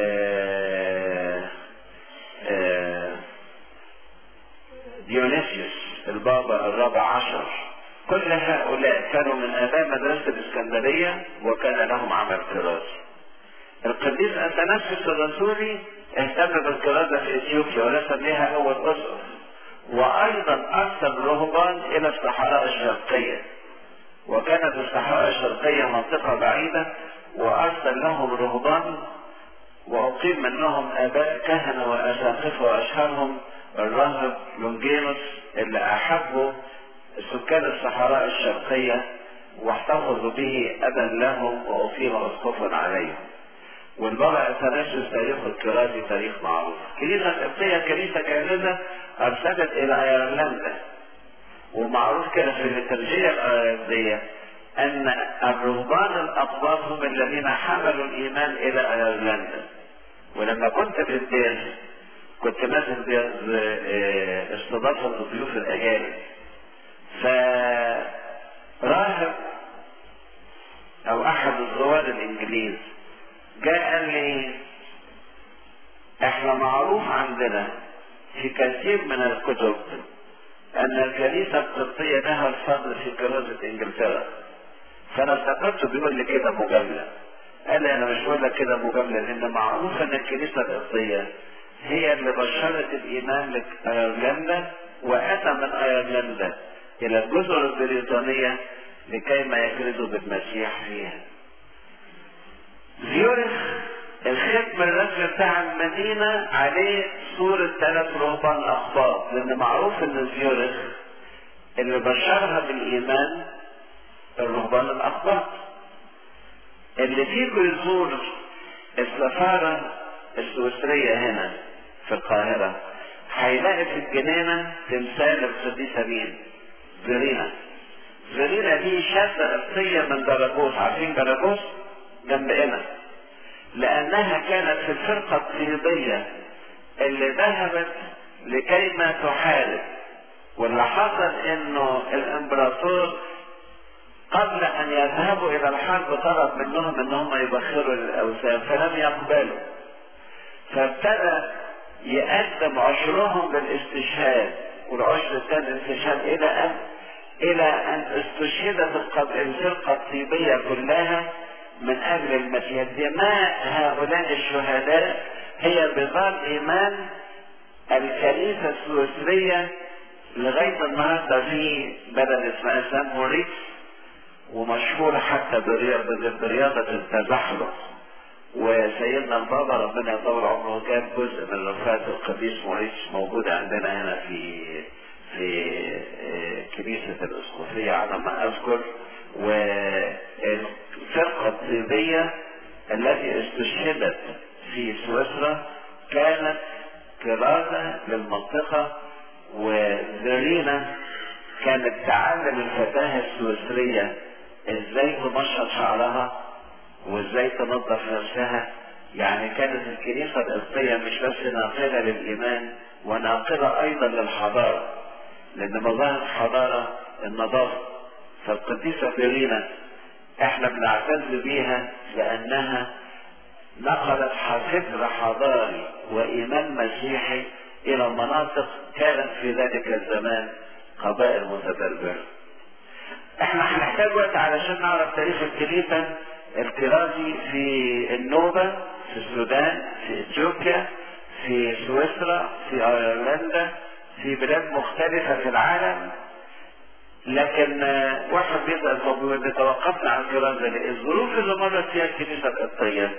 ديونيسيوس البابا الرابع عشر كل هؤلاء كانوا من آباء مدرسة الإسكندرية وكان لهم عمل كرازي القديس أثناسيوس الرسولي اهتم بالكرازة في إثيوبيا ورسم لها أول أسقف وأيضا أرسل رهبان إلى الصحراء الشرقية وكانت الصحراء الشرقية منطقة بعيدة وأرسل لهم رهبان وأقيم منهم آباء كهنة وأساقفة وأشهرهم الراهب لونجينوس اللي أحبوا سكان الصحراء الشرقية واحتفظوا به أبا لهم وأقيم أسقفا عليهم والبابا اثناسيوس تاريخ الكرازي تاريخ معروف. الكنيسة القبطية كنيسة كاملة أرسلت إلى أيرلندا. ومعروف كده في الليترجية الأيرلندية أن الرهبان الأقباط هم الذين حملوا الإيمان إلى أيرلندا. ولما كنت في الدير كنت ماسك استضافة الضيوف الأجانب. فراهب أو أحد الزوار الإنجليز جاء قال لي احنا معروف عندنا في كثير من الكتب ان الكنيسة القبطية لها الفضل في كرازة انجلترا فانا افتكرته بيقول لي كده مجاملة قال لي انا مش بقول لك كده مجاملة لان معروف ان الكنيسة القبطية هي اللي بشرت الايمان لايرلندا واتى من ايرلندا الى الجزر البريطانية لكي ما يكرزوا بالمسيح فيها زيورخ الختم الرسمي بتاع المدينة عليه صورة ثلاث رهبان أخبار لأن معروف إن زيورخ اللي بشرها بالإيمان الرهبان الأخبار اللي فيكم يزور السفارة السويسرية هنا في القاهرة هيلاقي في الجنينة تمثال القديسة مين؟ فيرينا فيرينا دي شابة قبطية من جراجوس عارفين جراجوس؟ جنب هنا لأنها كانت في الفرقة الطيبية اللي ذهبت لكي ما تحارب واللي حصل انه الامبراطور قبل ان يذهبوا الى الحرب طلب منهم انهم يبخروا الاوثان فلم يقبلوا فابتدى يقدم عشرهم بالاستشهاد والعشر الثاني الاستشهاد الى ان الى ان استشهدت الفرقه الطيبيه كلها من اجل المسيح دماء هؤلاء الشهداء هي بضال ايمان الكنيسه السويسريه لغايه النهارده في بلد اسمها سان موريتس ومشهورة حتى برياضة برياضة التزحلق وسيدنا البابا ربنا يطول عمره كان جزء من رفات القديس موريتس موجودة عندنا هنا في في كنيسة الأسقفية على ما أذكر والفرقة الطيبية التي استشهدت في سويسرا كانت كرازة للمنطقة وزرينة كانت تعلم الفتاة السويسرية ازاي تمشط شعرها وازاي تنظف نفسها يعني كانت الكنيسة القبطية مش بس ناقلة للإيمان وناقلة أيضا للحضارة لأن مظاهر الحضارة النظافة فالقديسة فيرينا احنا بنعتز بيها لأنها نقلت فكر حضاري وإيمان مسيحي إلى مناطق كانت في ذلك الزمان قبائل متبربرة. احنا هنحتاج وقت علشان نعرف تاريخ الكنيسة الكرازي في النوبة في السودان في اثيوبيا في سويسرا في ايرلندا في بلاد مختلفة في العالم لكن واحد بيسأل طب إذا توقفنا عن الكرازة ليه؟ الظروف اللي مرت فيها الكنيسة القبطية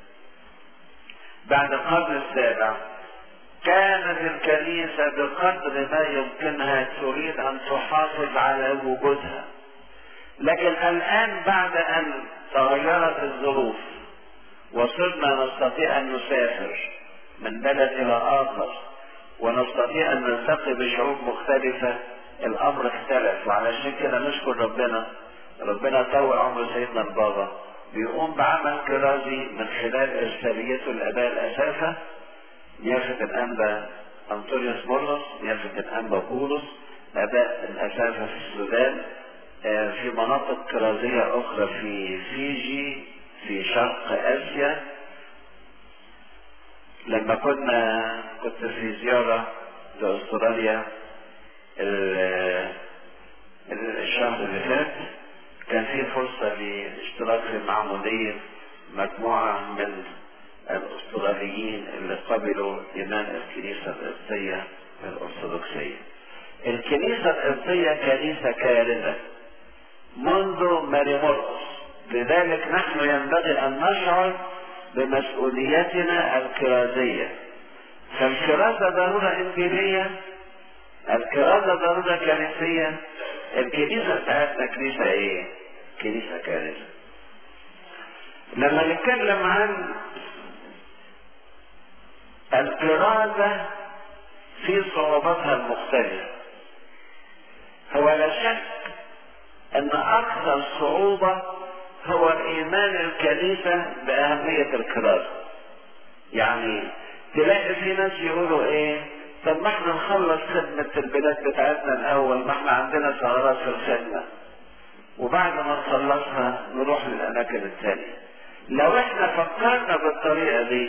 بعد القرن السابع كانت الكنيسة بقدر ما يمكنها تريد أن تحافظ على وجودها لكن الآن بعد أن تغيرت الظروف وصرنا نستطيع أن نسافر من بلد إلى آخر ونستطيع أن نلتقي بشعوب مختلفة الأمر اختلف وعلشان كده نشكر ربنا ربنا طول عمر سيدنا البابا بيقوم بعمل كرازي من خلال إرساليته لآباء الأسافة نيافة الأنبا أنطونيوس بولس نيافة الأنبا بولس آباء الأسافة في السودان في مناطق كرازية أخرى في فيجي في شرق آسيا لما كنا كنت في زيارة لأستراليا الشهر اللي فات كان في فرصة لاشتراك في معمودية مجموعة من الأستراليين اللي قبلوا إيمان الكنيسة القبطية الأرثوذكسية. الكنيسة القبطية كنيسة كارثة منذ ماري مرقس لذلك نحن ينبغي أن نشعر بمسؤوليتنا الكرازية فالكرازة ضرورة إنجيلية الكرازة ضرورة كنسية الكنيسة بتاعتنا كنيسة ايه؟ كنيسة كارثة لما نتكلم عن الكرازة في صعوباتها المختلفة هو لا شك ان اكثر صعوبة هو ايمان الكنيسة باهمية الكرازة يعني تلاقي في ناس يقولوا ايه طب ما احنا نخلص خدمة البلاد بتاعتنا الأول ما احنا عندنا ثغرات في الخدمة وبعد ما نخلصها نروح للأماكن التانية لو احنا فكرنا بالطريقة دي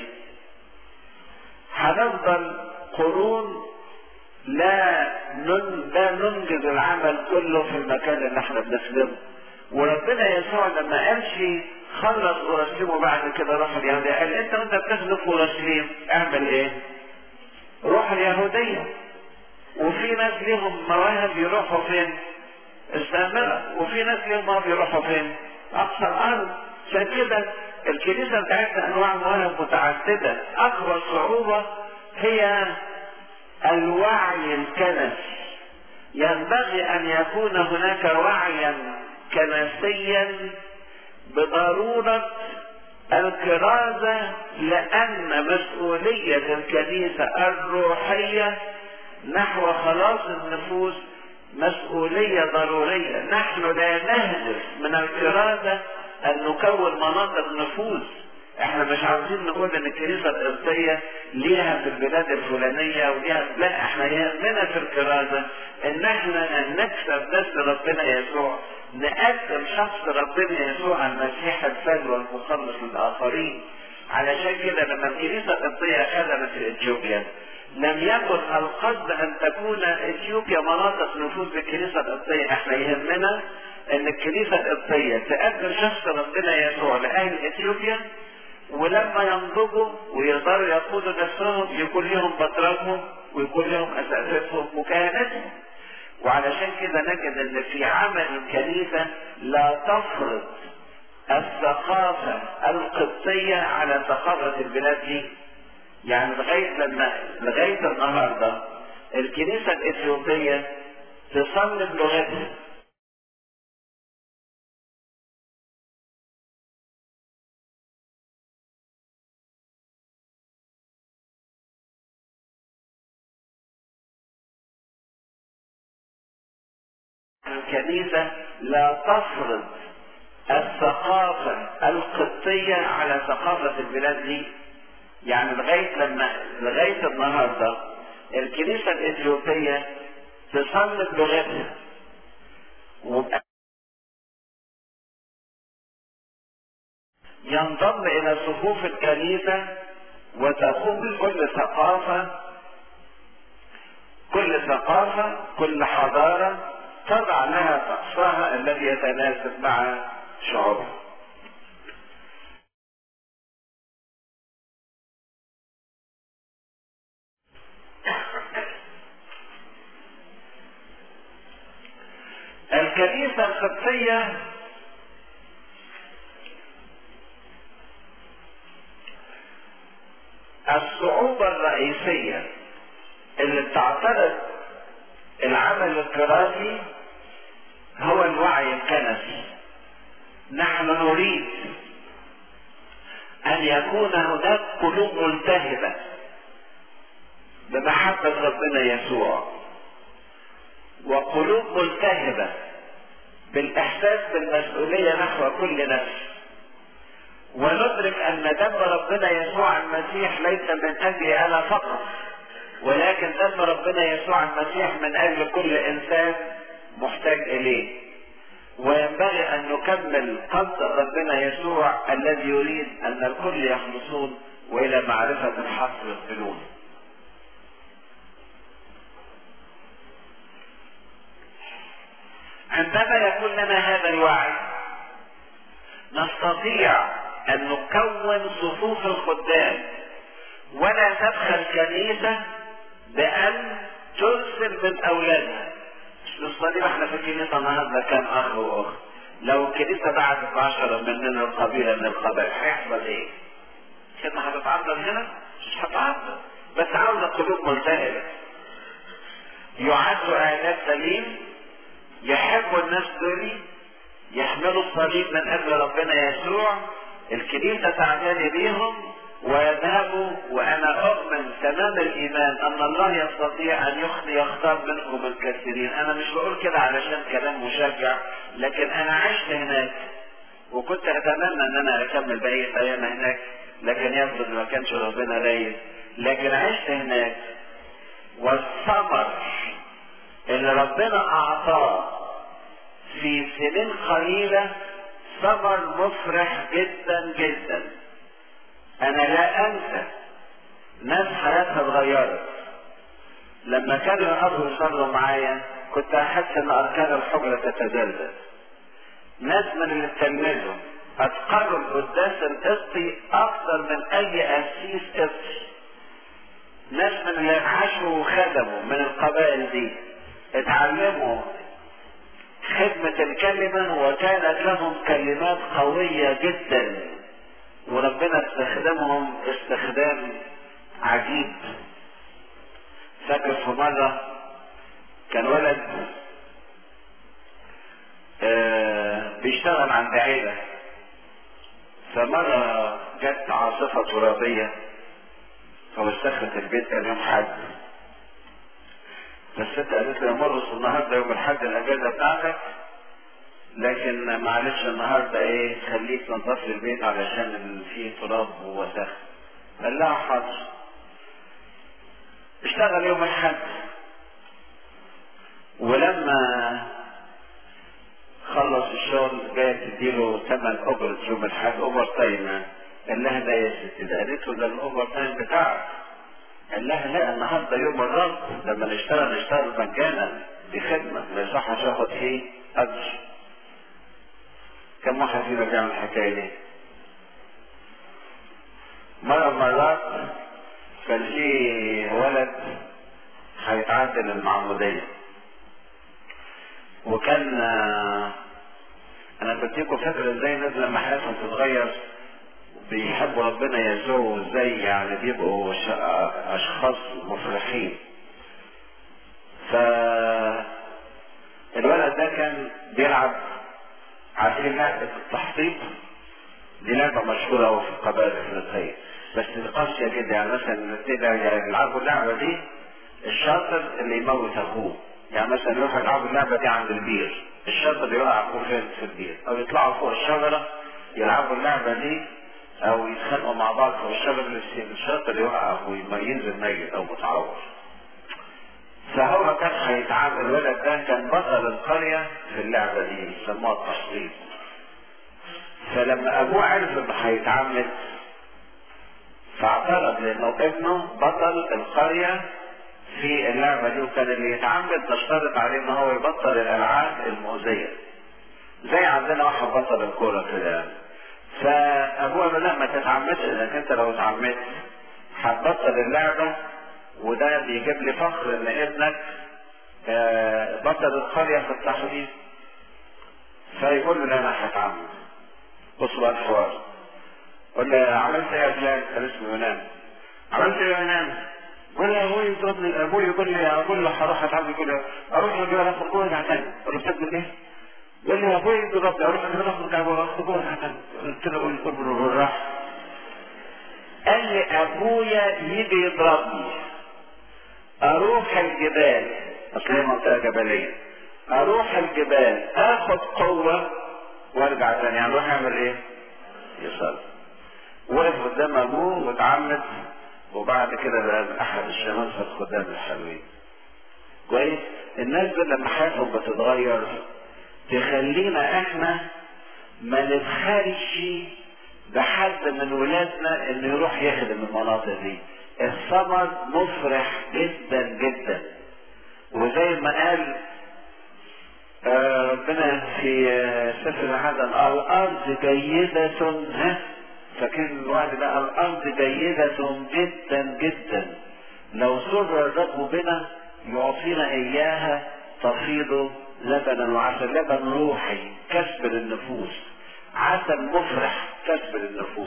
هنفضل قرون لا نن... لا ننجز العمل كله في المكان اللي احنا بنخدمه وربنا يسوع لما قالش خلص اورشليم وبعد كده روح اليهودية قال انت وانت بتخدم في اورشليم اعمل ايه؟ روح اليهودية وفي ناس ليهم مواهب يروحوا فين السامرة وفي ناس ليهم مواهب يروحوا فين أقصى الأرض عشان كده الكنيسة بتاعتنا أنواع مواهب متعددة أكبر صعوبة هي الوعي الكنسي ينبغي أن يكون هناك وعيا كنسيا بضرورة الكرازة لأن مسؤولية الكنيسة الروحية نحو خلاص النفوس مسؤولية ضرورية نحن لا نهدف من الكرازة أن نكون مناطق نفوذ احنا مش عاوزين نقول ان الكنيسة القبطية ليها في البلاد الفلانية وليها لا احنا يهمنا في الكرازة ان احنا نكسب ناس ربنا يسوع نقدم شخص ربنا يسوع المسيح الفاد والمخلص للآخرين علشان كده لما الكنيسة القبطية خدمت في اثيوبيا لم يكن القصد ان تكون اثيوبيا مناطق نفوذ للكنيسة القبطية احنا يهمنا ان الكنيسة القبطية تقدم شخص ربنا يسوع لأهل اثيوبيا ولما ينضجوا ويقدروا يقودوا نفسهم يكون لهم بطراتهم ويكون لهم اساتذتهم وكهنتهم وعلشان كده نجد ان في عمل الكنيسة لا تفرض الثقافة القبطية على ثقافة البلاد دي يعني لغاية لما لغاية النهاردة الكنيسة الإثيوبية تصلي بلغتها الكنيسة لا تفرض الثقافة القبطية على ثقافة البلاد دي يعني لغاية لما لغاية النهاردة الكنيسة الإثيوبية تصلي بلغتها ينضم الى صفوف الكنيسة وتقوم بكل ثقافة كل ثقافة كل حضارة تضع لها طقسها الذي يتناسب مع شعوبها الكنيسة القدسية الصعوبة الرئيسية اللي بتعترض العمل الكراسي هو الوعي الكنسي نحن نريد ان يكون هناك قلوب ملتهبة بمحبة ربنا يسوع وقلوب ملتهبة بالاحساس بالمسؤولية نحو كل نفس وندرك ان دم ربنا يسوع المسيح ليس من اجلي انا فقط ولكن دم ربنا يسوع المسيح من اجل كل انسان محتاج اليه وينبغي ان نكمل قصد ربنا يسوع الذي يريد ان الكل يخلصون والى معرفة الحق يقبلون عندما يكون لنا هذا الوعي نستطيع ان نكون صفوف الخدام ولا تبخل كنيسة بان ترسل من اولادها الصليب احنا في الكنيسة النهارده كان اخ واخت لو الكنيسة بعتت عشرة مننا القبيلة من القبائل هيحصل ايه؟ كده هتتعرض هنا؟ مش هتتعرض بس عاوزة قلوب ملتهبة يعدوا اعداد سليم يحبوا الناس دول يحملوا الصليب من اجل ربنا يسوع الكنيسة تعتني بيهم ويذهبوا وانا اؤمن تمام الايمان ان الله يستطيع ان يخلي يختار منكم الكثيرين انا مش بقول كده علشان كلام مشجع لكن انا عشت هناك وكنت اتمنى ان انا اكمل بقية ايام هناك لكن يفرض ما كانش ربنا رايد لكن عشت هناك والثمر اللي ربنا اعطاه في سنين قليلة ثمر مفرح جدا جدا انا لا انسى ناس حياتها اتغيرت لما كانوا يقضوا يصلوا معايا كنت احس ان اركان الحجرة تتجلد ناس من اللي اتلمذوا اتقروا القداس القسطي اكثر من اي قسيس قسطي ناس من اللي عاشوا وخدموا من القبائل دي اتعلموا خدمة الكلمة وكانت لهم كلمات قوية جدا وربنا استخدمهم استخدام عجيب فاكر في مرة كان ولد آه بيشتغل عند عيلة فمرة جت عاصفة ترابية فوسخت البيت كان يوم حد فالست قالت له يا مرقص النهارده يوم الحد الاجازة بتاعتك لكن معلش النهارده ايه خليك تنظف لي البيت علشان فيه تراب ووسخ قال لها حاضر اشتغل يوم الحد ولما خلص الشغل جاي تديله ثمن اوبر يوم الحد اوبر تايم قال لها ده يا ستي ده قالت له ده الاوبر تايم بتاعك قال لها لا النهارده يوم الرب لما نشتغل نشتغل مجانا دي خدمه ما يصحش اخد فيه اجر كم واحد فينا بيعمل الحكايه دي مرة مرات كان في ولد هيتعدل المعمودية وكان انا بديكم فكرة ازاي الناس لما حياتهم تتغير بيحبوا ربنا يسوع وازاي يعني بيبقوا اشخاص مفرحين ف الولد ده كان بيلعب عارفين لعبة التحطيب دي لعبة مشهورة أوي في القبائل الأفريقية بس قاسية جدا يعني مثلا كده يلعبوا اللعبة دي الشاطر اللي يموت أخوه يعني مثلا يروحوا يلعبوا اللعبة دي عند البير الشاطر يوقع أخوه فين في البير أو يطلعوا فوق الشجرة يلعبوا اللعبة دي أو يتخانقوا مع بعض فوق الشجرة الشاطر يوقع أخوه ينزل ميت أو متعور فهو كان هيتعامل الولد ده كان بطل القرية في اللعبة دي يسموها التشطيب فلما ابوه عرف انه هيتعمد فاعترض لانه ابنه بطل القرية في اللعبة دي وكان اللي يتعمد تشترط عليه ان هو يبطل الالعاب المؤذية زي عندنا واحد بطل الكورة كده يعني فابوه قال له لا ما تتعمدش لانك انت لو اتعمدت هتبطل اللعبة وده بيجيب لي فخر ان ابنك آه، بطل القرية في التحديد فيقول له لا انا هتعمد بص بقى الحوار قول له عملت ايه يا فلان كان اسمه يونان عملت ايه يا يونان قول له ابوي يضربني ابوي يقول لي اقول له هروح اتعمد يقول له اروح اجيب اخد جوه تاني اقول له بتعمل ايه؟ قال لي يا ابوي يضربني اروح اجيب اخد جوه اخد جوه تاني قلت له قول قول له بالراحه قال لي ابويا يجي يضربني اروح الجبال اصل هي منطقه جبليه اروح الجبال اخد قوه وارجع تاني يعني اروح اعمل ايه؟ يصلي وقف قدام ابوه واتعمد وبعد كده بقى من احد الشمال في الخدام الحلوين كويس الناس دول لما حياتهم بتتغير تخلينا احنا ما نبخلش بحد من ولادنا انه يروح يخدم المناطق دي الثمر مفرح جدا جدا وزي ما قال آه ربنا في آه سفر العدن الارض جيدة ها فاكرين الوعد ده الارض جيدة جدا جدا لو سر الرب بنا يعطينا اياها تفيض لبنا وعسل لبن روحي كسب للنفوس عسل مفرح كسب للنفوس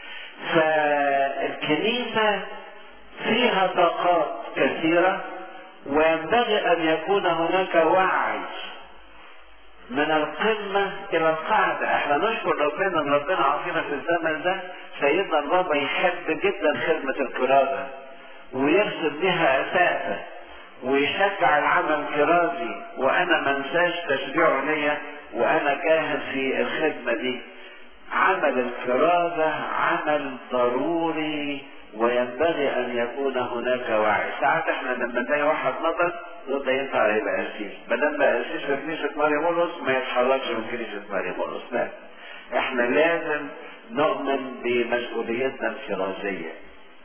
فالكنيسة فيها طاقات كثيرة وينبغي ان يكون هناك وعي من القمة إلى القاعدة، احنا نشكر ربنا إن ربنا عطينا في الزمن ده سيدنا البابا يحب جدا خدمة الكرازة ويرسم بها أساسا ويشجع العمل الكرازي وأنا ما انساش تشجيعه ليا وأنا كاهن في الخدمة دي. عمل الكرازة عمل ضروري وينبغي ان يكون هناك وعي ساعات احنا لما نلاقي واحد نضج نقول ده ينفع يبقى قسيس ما دام بقى قسيس في كنيسه ماري مولوس ما يتحركش من كنيسه ماري مولوس لا احنا لازم نؤمن بمسؤوليتنا الكرازيه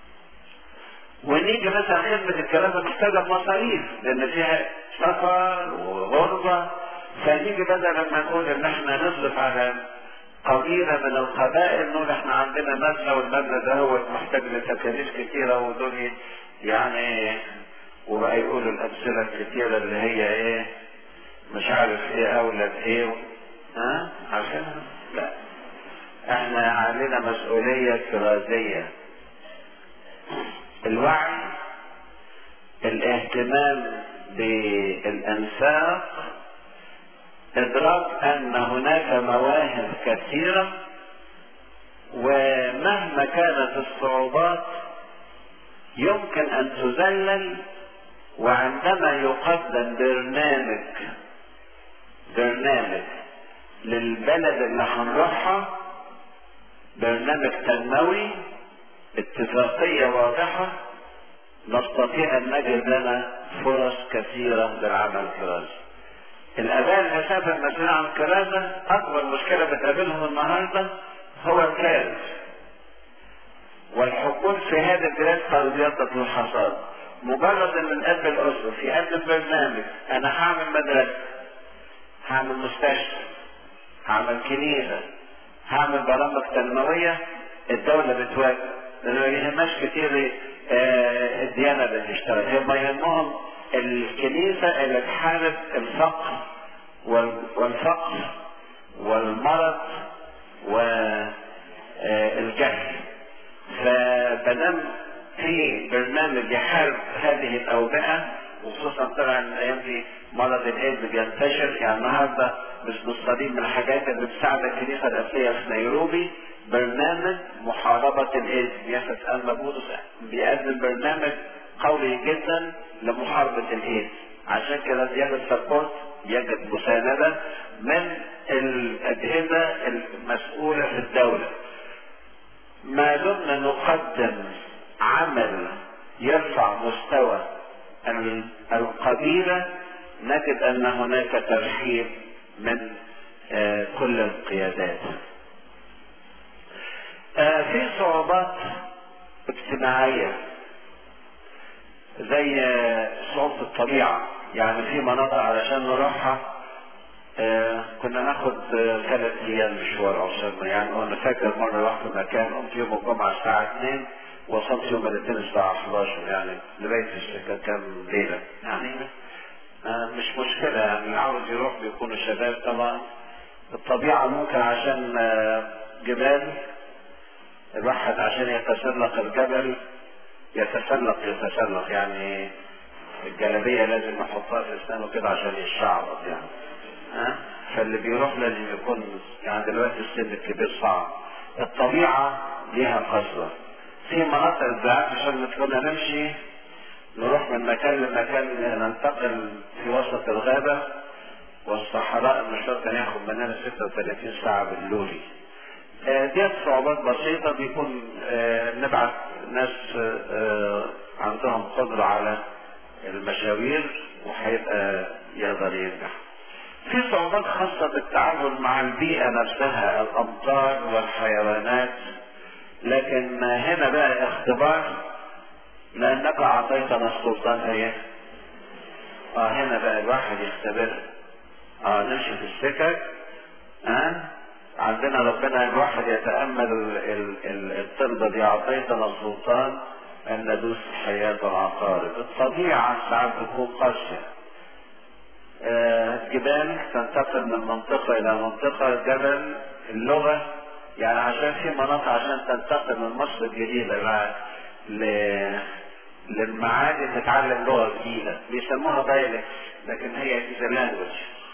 ونيجي مثلا خدمة الكرازة محتاجة مصاريف لأن فيها سفر وغربة فنيجي بدل ما نقول إن احنا نصرف على قبيلة من القبائل نقول احنا عندنا مبنى والمبنى ده هو محتاج لتكاليف كتيرة ودول يعني وبقى يقولوا الأمثلة الكتيرة اللي هي ايه مش عارف ايه أولى بإيه ها عارفينها؟ لا احنا علينا مسؤولية كرازية الوعي الاهتمام بالانفاق ادراك ان هناك مواهب كثيره ومهما كانت الصعوبات يمكن ان تذلل وعندما يقدم برنامج برنامج للبلد اللي هنروحها برنامج تنموي اتفاقية واضحة نستطيع ان نجد لنا فرص كثيرة للعمل الكرازي. الاباء الاساتذة المسؤولين عن الكرازة اكبر مشكلة بتقابلهم النهاردة هو الكارث. والحقول في هذه البلاد قد يطلق الحصاد. مجرد ان الاب الاسرة يقدم برنامج انا هعمل مدرسة هعمل مستشفى هعمل كنيسة هعمل برامج تنموية الدولة بتواجه ما يهمش كتير آه الديانة اللي تشتغل هم يهمهم الكنيسة اللي تحارب الفقر والفقر والمرض والجهل فمادام في برنامج يحارب هذه الأوبئة وخصوصا طبعا الايام دي مرض الايدز بينتشر يعني النهارده مش مستضيف من الحاجات اللي بتساعد الكنيسه الاساسيه في نيروبي برنامج محاربة الايدز ياسس أما بولس بيقدم برنامج قوي جدا لمحاربة الايدز عشان كده يجد سبورت يجد مساندة من الأجهزة المسؤولة في الدولة ما دمنا نقدم عمل يرفع مستوى القبيلة نجد أن هناك ترحيب من كل القيادات آه في صعوبات اجتماعية زي صعوبة الطبيعة يعني في مناطق علشان نروحها آه كنا ناخد ثلاث ايام مشوار عشان يعني انا فاكر مره رحت مكان قمت يوم الجمعه الساعه 2 وصلت يوم الاثنين الساعه 11 يعني لبيت الشركه كام ليله يعني آه مش مشكله يعني اللي عاوز يروح بيكونوا شباب طبعا الطبيعه ممكن عشان آه جبال الواحد عشان يتسلق الجبل يتسلق يتسلق يعني الجلابيه لازم يحطها في اسنانه كده عشان يشعبط يعني ها فاللي بيروح لازم يكون يعني دلوقتي السن الكبير صعب الطبيعه ليها قسوه في مناطق ساعات عشان كنا نمشي نروح من مكان لمكان ننتقل في وسط الغابه والصحراء المشوار كان ياخد مننا 36 ساعه باللولي دي صعوبات بسيطة بيكون نبعت ناس عندهم قدرة على المشاوير وهيبقى يقدر ينجح. في صعوبات خاصة بالتعامل مع البيئة نفسها الأمطار والحيوانات لكن هنا بقى اختبار لأنك أعطيتنا السلطان إيه؟ اه هنا بقى الواحد يختبر اه نمشي في السكك اه عندنا ربنا الواحد يتأمل الطلبة دي أعطيتنا السلطان أن ندوس حياة العقارب الطبيعة ساعات تكون قاسية آه جبال تنتقل من منطقة إلى منطقة جبل اللغة يعني عشان في مناطق عشان تنتقل من مصر الجديدة بقى ل... للمعادي تتعلم لغة جديدة بيسموها دايلكس لكن هي إذا لانجوج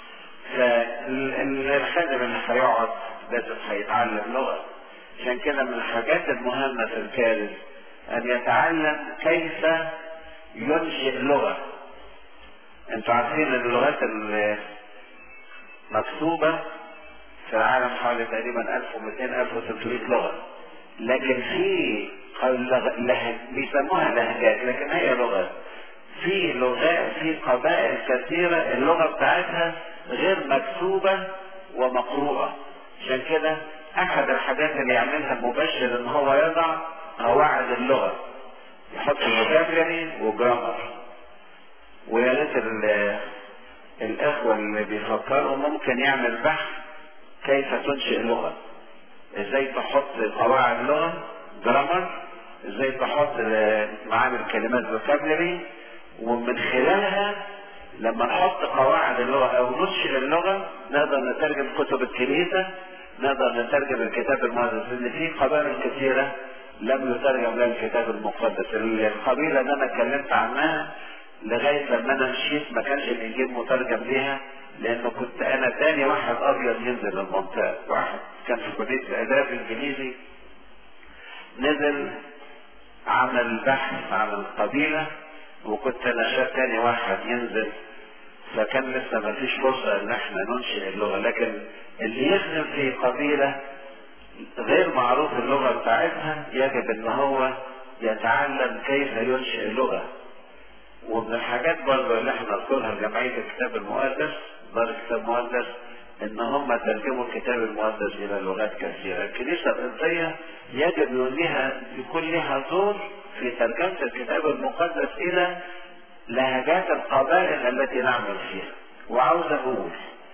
فالخادم اللي هيقعد لازم هيتعلم لغة عشان كده من الحاجات المهمة في الكارث أن يتعلم كيف ينشئ لغة انتوا عارفين ان اللغات المكتوبة في العالم حوالي تقريبا 1200 1300 لغة لكن في لهج بيسموها لهجات لكن هي لغات في لغات في قبائل كثيرة اللغة بتاعتها غير مكتوبة ومقروءة عشان كده احد الحاجات اللي يعملها المبشر ان هو يضع قواعد اللغة يحط فوكابلري وجرامر ويا ريت الاخوة اللي بيفكروا ممكن يعمل بحث كيف تنشئ لغة ازاي تحط قواعد لغة جرامر ازاي تحط معامل كلمات فوكابلري ومن خلالها لما نحط قواعد اللغة او ننشئ اللغة نقدر نترجم كتب الكنيسة نقدر نترجم الكتاب المقدس لان في قبائل كثيرة لم يترجم لها الكتاب المقدس القبيلة اللي انا اتكلمت عنها لغاية لما انا مشيت ما كانش الانجيل مترجم ليها لانه كنت انا تاني واحد ابيض ينزل المنطقة واحد كان في كلية الاداب الانجليزي نزل عمل بحث عن القبيلة وكنت انا شاب تاني واحد ينزل فكان لسه ما فيش فرصة ان احنا ننشئ اللغة لكن اللي يخدم في قبيلة غير معروف اللغة بتاعتها يجب ان هو يتعلم كيف ينشئ اللغة ومن الحاجات برضه اللي احنا نذكرها لجمعية الكتاب المقدس دار الكتاب المقدس ان هم ترجموا الكتاب المقدس الى لغات كثيرة الكنيسة القبطية يجب يكون لها يكون لها دور في ترجمة الكتاب المقدس الى لهجات القبائل التي نعمل فيها وعاوز اقول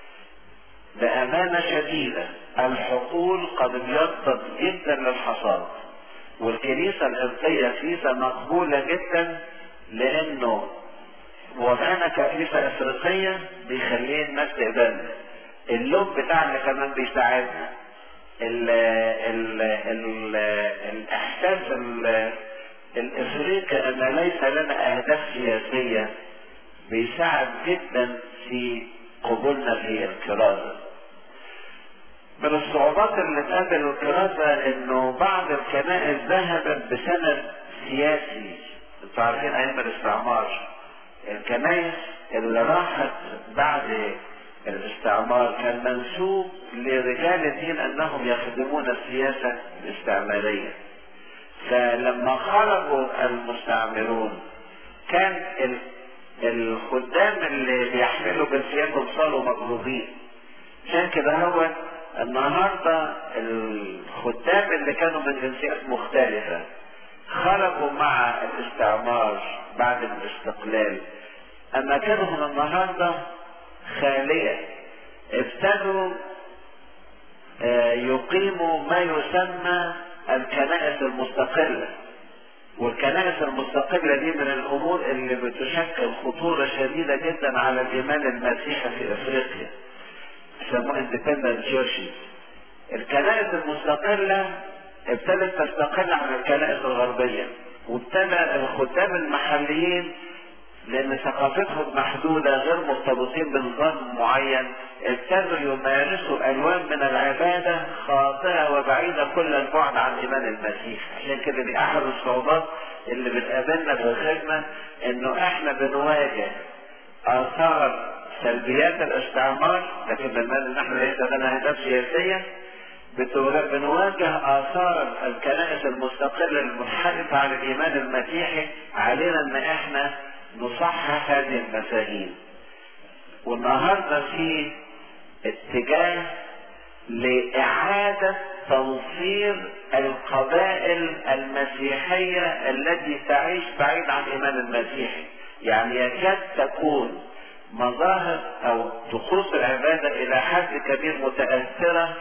بأمانة شديدة الحقول قد ابيضت جدا للحصاد والكنيسة القبطية كنيسة مقبولة جدا لأنه وضعنا كنيسة إفريقية بيخليه الناس تقبلنا اللون بتاعنا كمان بيساعدنا ال ال ال الإحساس الإفريقي أن ليس لنا أهداف سياسية بيساعد جدا في قبولنا في الكرازة من الصعوبات اللي تقابل الكرازة انه بعض الكنائس ذهبت بسند سياسي انتوا عارفين ايام الاستعمار الكنائس اللي راحت بعد الاستعمار كان منسوب لرجال الدين انهم يخدمون السياسة الاستعمارية فلما خرجوا المستعمرون كان الخدام اللي بيحملوا جنسياتهم صاروا مجروبين عشان كده هو النهارده الخدام اللي كانوا من جنسيات مختلفة خرجوا مع الاستعمار بعد الاستقلال أماكنهم النهارده خالية ابتدوا يقيموا ما يسمى الكنائس المستقلة والكنائس المستقلة دي من الأمور اللي بتشكل خطورة شديدة جدا على الإيمان المسيحي في أفريقيا يسموها independent churches الكنائس المستقلة ابتدت تستقل عن الكنائس الغربية وابتدى الخدام المحليين لان ثقافتهم محدودة غير مرتبطين بنظام معين ابتدوا يمارسوا الوان من العبادة خاطئة وبعيدة كل البعد عن ايمان المسيح عشان كده دي احد الصعوبات اللي بتقابلنا في الخدمة انه احنا بنواجه اثار سلبيات الاستعمار لكن بالمال ان احنا ليس لنا اهداف سياسية بنواجه اثار الكنائس المستقلة المنحرفة عن الايمان المسيحي علينا ان احنا نصحح هذه المفاهيم والنهارده في اتجاه لإعادة تنصير القبائل المسيحية التي تعيش بعيد عن الإيمان المسيحي يعني يكاد تكون مظاهر أو طقوس العبادة إلى حد كبير متأثرة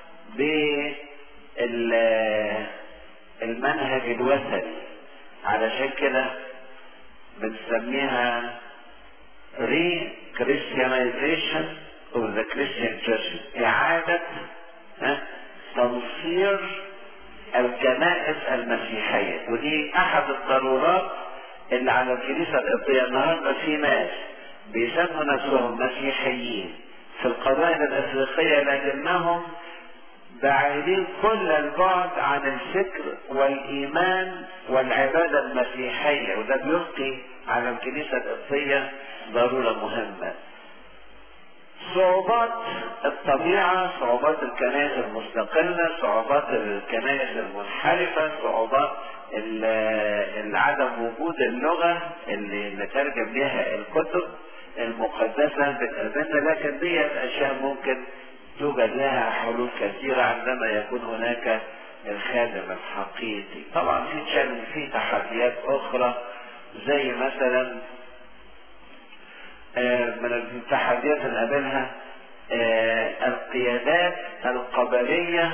بالمنهج الوثني علشان كده بنسميها ري كريستيانيزيشن of the Christian church إعادة تنصير الكنائس المسيحية ودي أحد الضرورات اللي على الكنيسة القبطية النهارده في ناس بيسموا نفسهم مسيحيين في القبائل الأفريقية لكنهم بعيدين كل البعد عن الفكر والإيمان والعبادة المسيحية وده بيلقي على الكنيسة القبطية ضرورة مهمة صعوبات الطبيعة صعوبات الكنائس المستقلة صعوبات الكنائس المنحرفة صعوبات عدم وجود اللغة اللي نترجم بها الكتب المقدسة بتقابلنا لكن دي أشياء ممكن توجد لها حلول كثيرة عندما يكون هناك الخادم الحقيقي طبعا في تشالنج في تحديات أخرى زي مثلا من التحديات اللي قابلها القيادات القبلية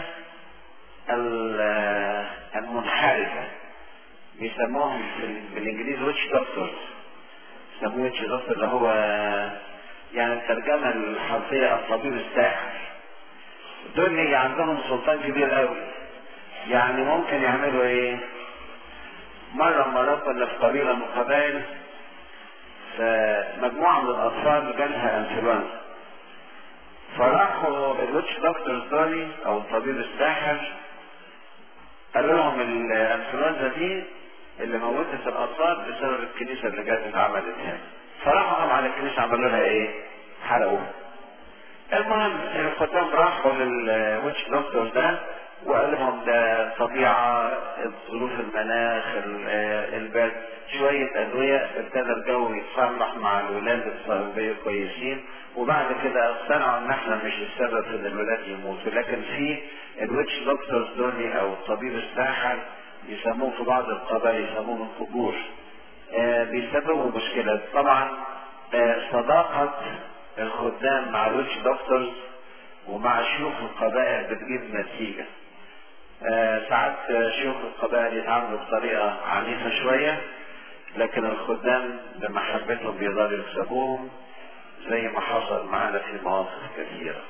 المنحرفة بيسموهم بالانجليزي ويتش دكتورز يسموه ويتش دكتور اللي هو يعني الترجمة الحرفية الطبيب الساحر دول اللي عندهم سلطان كبير قوي يعني ممكن يعملوا ايه مرة مرات كنا في قبيلة من القبائل فمجموعة من الأطفال جالها انفلونزا فراحوا الويتش دكتورز دولي أو الطبيب الساحر قال لهم الانفلونزا دي اللي موتت الأطفال بسبب الكنيسة اللي جت اتعملت هنا فراحوا قاموا على الكنيسة عملوا لها إيه؟ حرقوها المهم الخدام راحوا للويتش دكتور ده وقال لهم ده طبيعة ظروف المناخ البرد شوية أدوية ابتدى الجو يتصلح مع الولاد الصليبية كويسين وبعد كده اقتنعوا ان احنا مش السبب ان الولاد يموتوا لكن في الويتش دكتورز دول او الطبيب الساحر يسموه في بعض القبائل يسموه القبور آه بيسببوا مشكلة طبعا آه صداقة الخدام مع الويتش دكتورز ومع شيوخ القبائل بتجيب نتيجة آه ساعات شيوخ القبائل يتعاملوا بطريقة عنيفة شوية لكن الخدام بمحبتهم بيقدروا يكسبوهم زي ما حصل معنا في مواقف كثيرة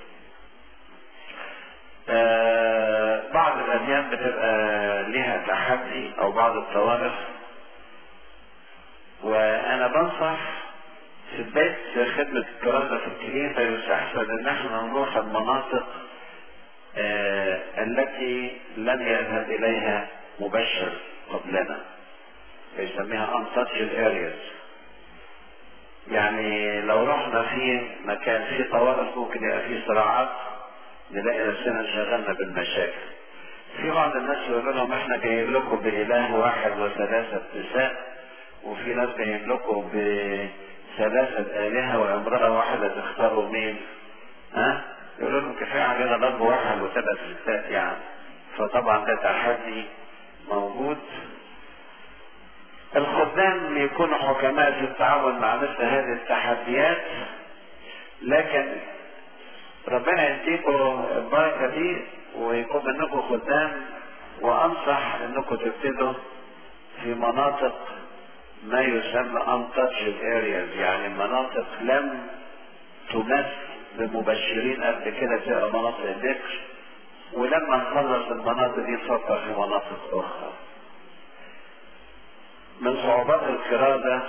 آه بعض الأديان بتبقى لها تحدي أو بعض الطوائف وأنا بنصح في بداية خدمة الكرازة في الكنيسة يستحسن إن احنا نروح المناطق آه التي لم يذهب إليها مبشر قبلنا بيسميها untouched areas يعني لو رحنا في مكان فيه طوائف ممكن يبقى فيه صراعات نلاقي نفسنا انشغلنا بالمشاكل في بعض الناس يقول لهم احنا جايين لكم بإله واحد وثلاثة نساء وفي ناس جايين لكم بثلاثة آلهة وامرأة واحدة تختاروا مين؟ ها؟ يقولوا لهم كفايه علينا ضرب واحد وثلاث ستات يعني فطبعا ده تحدي موجود الخدام يكونوا حكماء في التعامل مع مثل هذه التحديات لكن ربنا يديكم البركه دي ويكون منكم خدام وانصح انكم تبتدوا في مناطق ما يسمى untouched areas يعني مناطق لم تمس بمبشرين قبل كده تبقى مناطق ذكر ولما نخلص المناطق دي نفكر في مناطق اخرى من صعوبات القرادة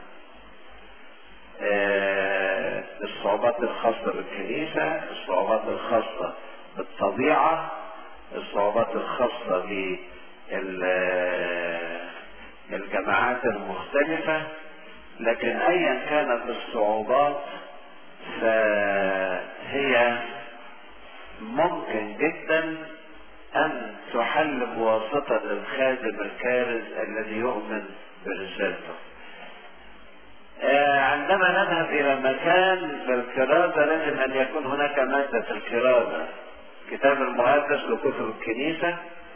آه الصعوبات الخاصة بالكنيسة الصعوبات الخاصة بالطبيعة الصعوبات الخاصة بالجماعات المختلفة لكن ايا كانت الصعوبات فهي ممكن جدا ان تحل بواسطة الخادم الكارز الذي يؤمن برسالته آه عندما نذهب الى مكان للكرازة لازم ان يكون هناك مادة الكرازة الكتاب المقدس لكتب الكنيسة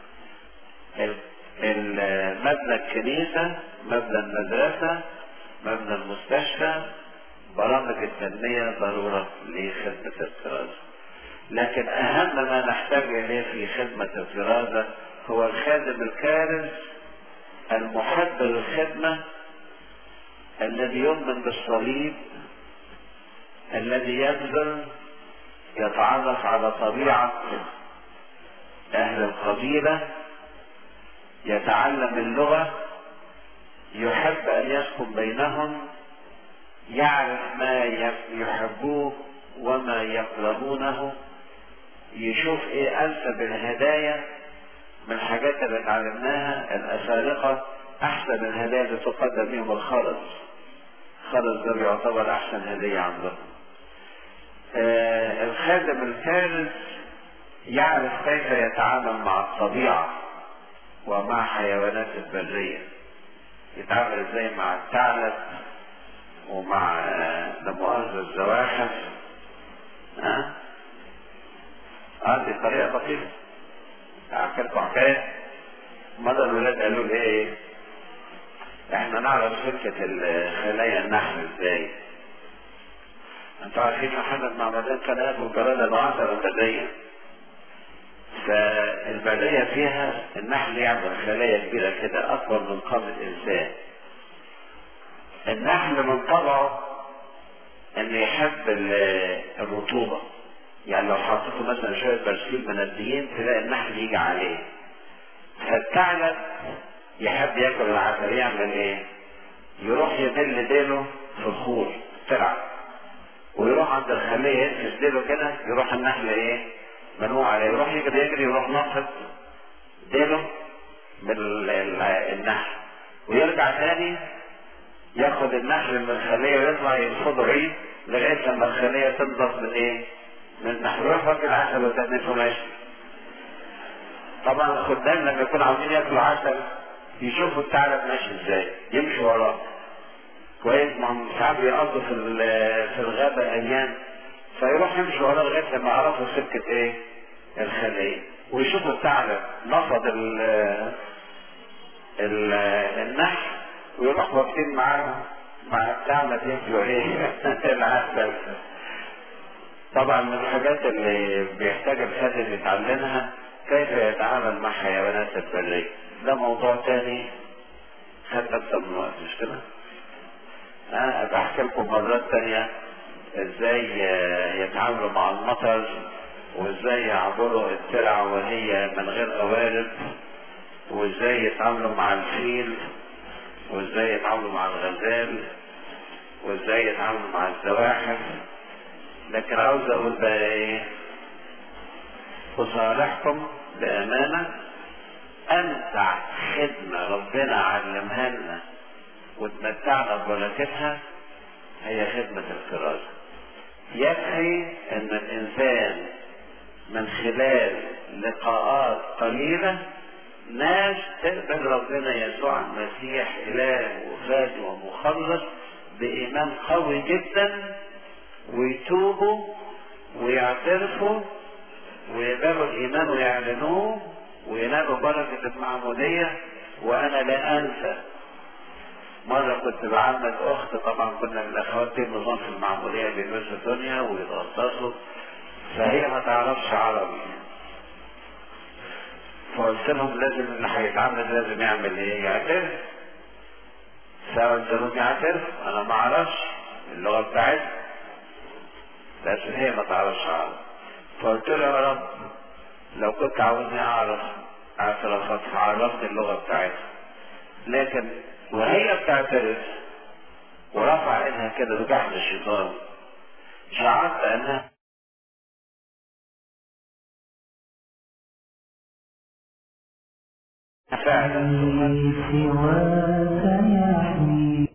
مبنى الكنيسة مبنى المدرسة مبنى المستشفى برامج التنمية ضرورة لخدمة الكرازة لكن أهم ما نحتاج إليه في خدمة الكرازة هو الخادم الكارز المحب للخدمة الذي يؤمن بالصليب الذي يبذل يتعرف على طبيعة أهل القبيلة يتعلم اللغة يحب أن يسكن بينهم يعرف ما يحبوه وما يكرهونه يشوف ايه انسب الهدايا من الحاجات اللي اتعلمناها الافارقه احسن الهدايا اللي تقدم بهم الخالص الخالص ده بيعتبر احسن هديه عندهم آه الخادم الثالث يعرف كيف يتعامل مع الطبيعه ومع حيوانات البريه يتعامل ازاي مع الثعلب ومع لا مؤاخذة الزواحف ها اه دي طريقة بسيطة احكي لكم حكاية مرة الولاد قالوا لي ايه احنا نعرف سكة خلايا النحل ازاي انتوا عارفين محمد معبدان كان ياكل جرادة العصر البرية فالبرية فيها النحل يعمل خلايا كبيرة كده أكبر من قبل الإنسان النحل من طبعه انه يحب الرطوبة يعني لو حطيته مثلا شوية برسيم منديين تلاقي النحل يجي عليه فالثعلب يحب ياكل العسل يعمل ايه يروح يدل ديله في الخور تلعب ويروح عند الخلية ينفس ديله كده يروح النحل ايه منوع عليه يروح يجري يجري يروح ناقص ديله من النحل ويرجع تاني ياخد النحل من الخليه ويطلع ينفضه عيد لغايه لما الخليه تنضف من ايه؟ من النحل يروح واكل عسل وتنفه ماشي. طبعا الخدام لما يكونوا عاوزين ياكلوا عسل يشوفوا الثعلب ماشي ازاي يمشوا وراه. كويس ما هم ساعات بيقضوا في في الغابه ايام فيروح يمشي وراه لغايه لما يعرفوا سكه ايه؟ الخليه ويشوفوا الثعلب نفض ال ال النحل ويروح واقفين معاه مع الثعلب ياكلوا ايه؟ العسل. طبعا من الحاجات اللي بيحتاج الخادم يتعلمها كيف يتعامل مع حيوانات البرية. ده موضوع تاني خد اكتر من وقت مش كده؟ انا بحكي لكم مرات تانية ازاي يتعاملوا مع المطر وازاي يعبروا الترع وهي من غير قوارب وازاي يتعاملوا مع الفيل وازاي يتعاملوا مع الغزال وازاي يتعاملوا مع الزواحف لكن عاوز اقول بقى ايه اصالحكم بامانه امتع خدمه ربنا علمها لنا وتمتعنا ببركتها هي خدمه الكرازه يكفي ان الانسان من خلال لقاءات قليله ناس تقبل ربنا يسوع المسيح اله وفاد ومخلص بايمان قوي جدا ويتوبوا ويعترفوا ويقبلوا الإيمان ويعلنوه وينالوا بركة المعمودية وأنا لا أنسى مرة كنت بعمل أخت طبعا كنا من الأخوات دي نظام في المعمودية بيلبسوا الدنيا ويتغطسوا فهي ما تعرفش عربي فقلت لهم لازم اللي هيتعمل لازم يعمل ايه؟ يعترف فقلت لهم يعترف انا ما اعرفش اللغه بتاعتها لازم هي ما تعرفش عربي فقلت له يا رب لو كنت عاوزني اعرف اعترافات عرفني اللغه بتاعتها لكن وهي بتعترف ورفع ايدها كده بجحد الشيطان شعرت انها فعلا سواك يحمي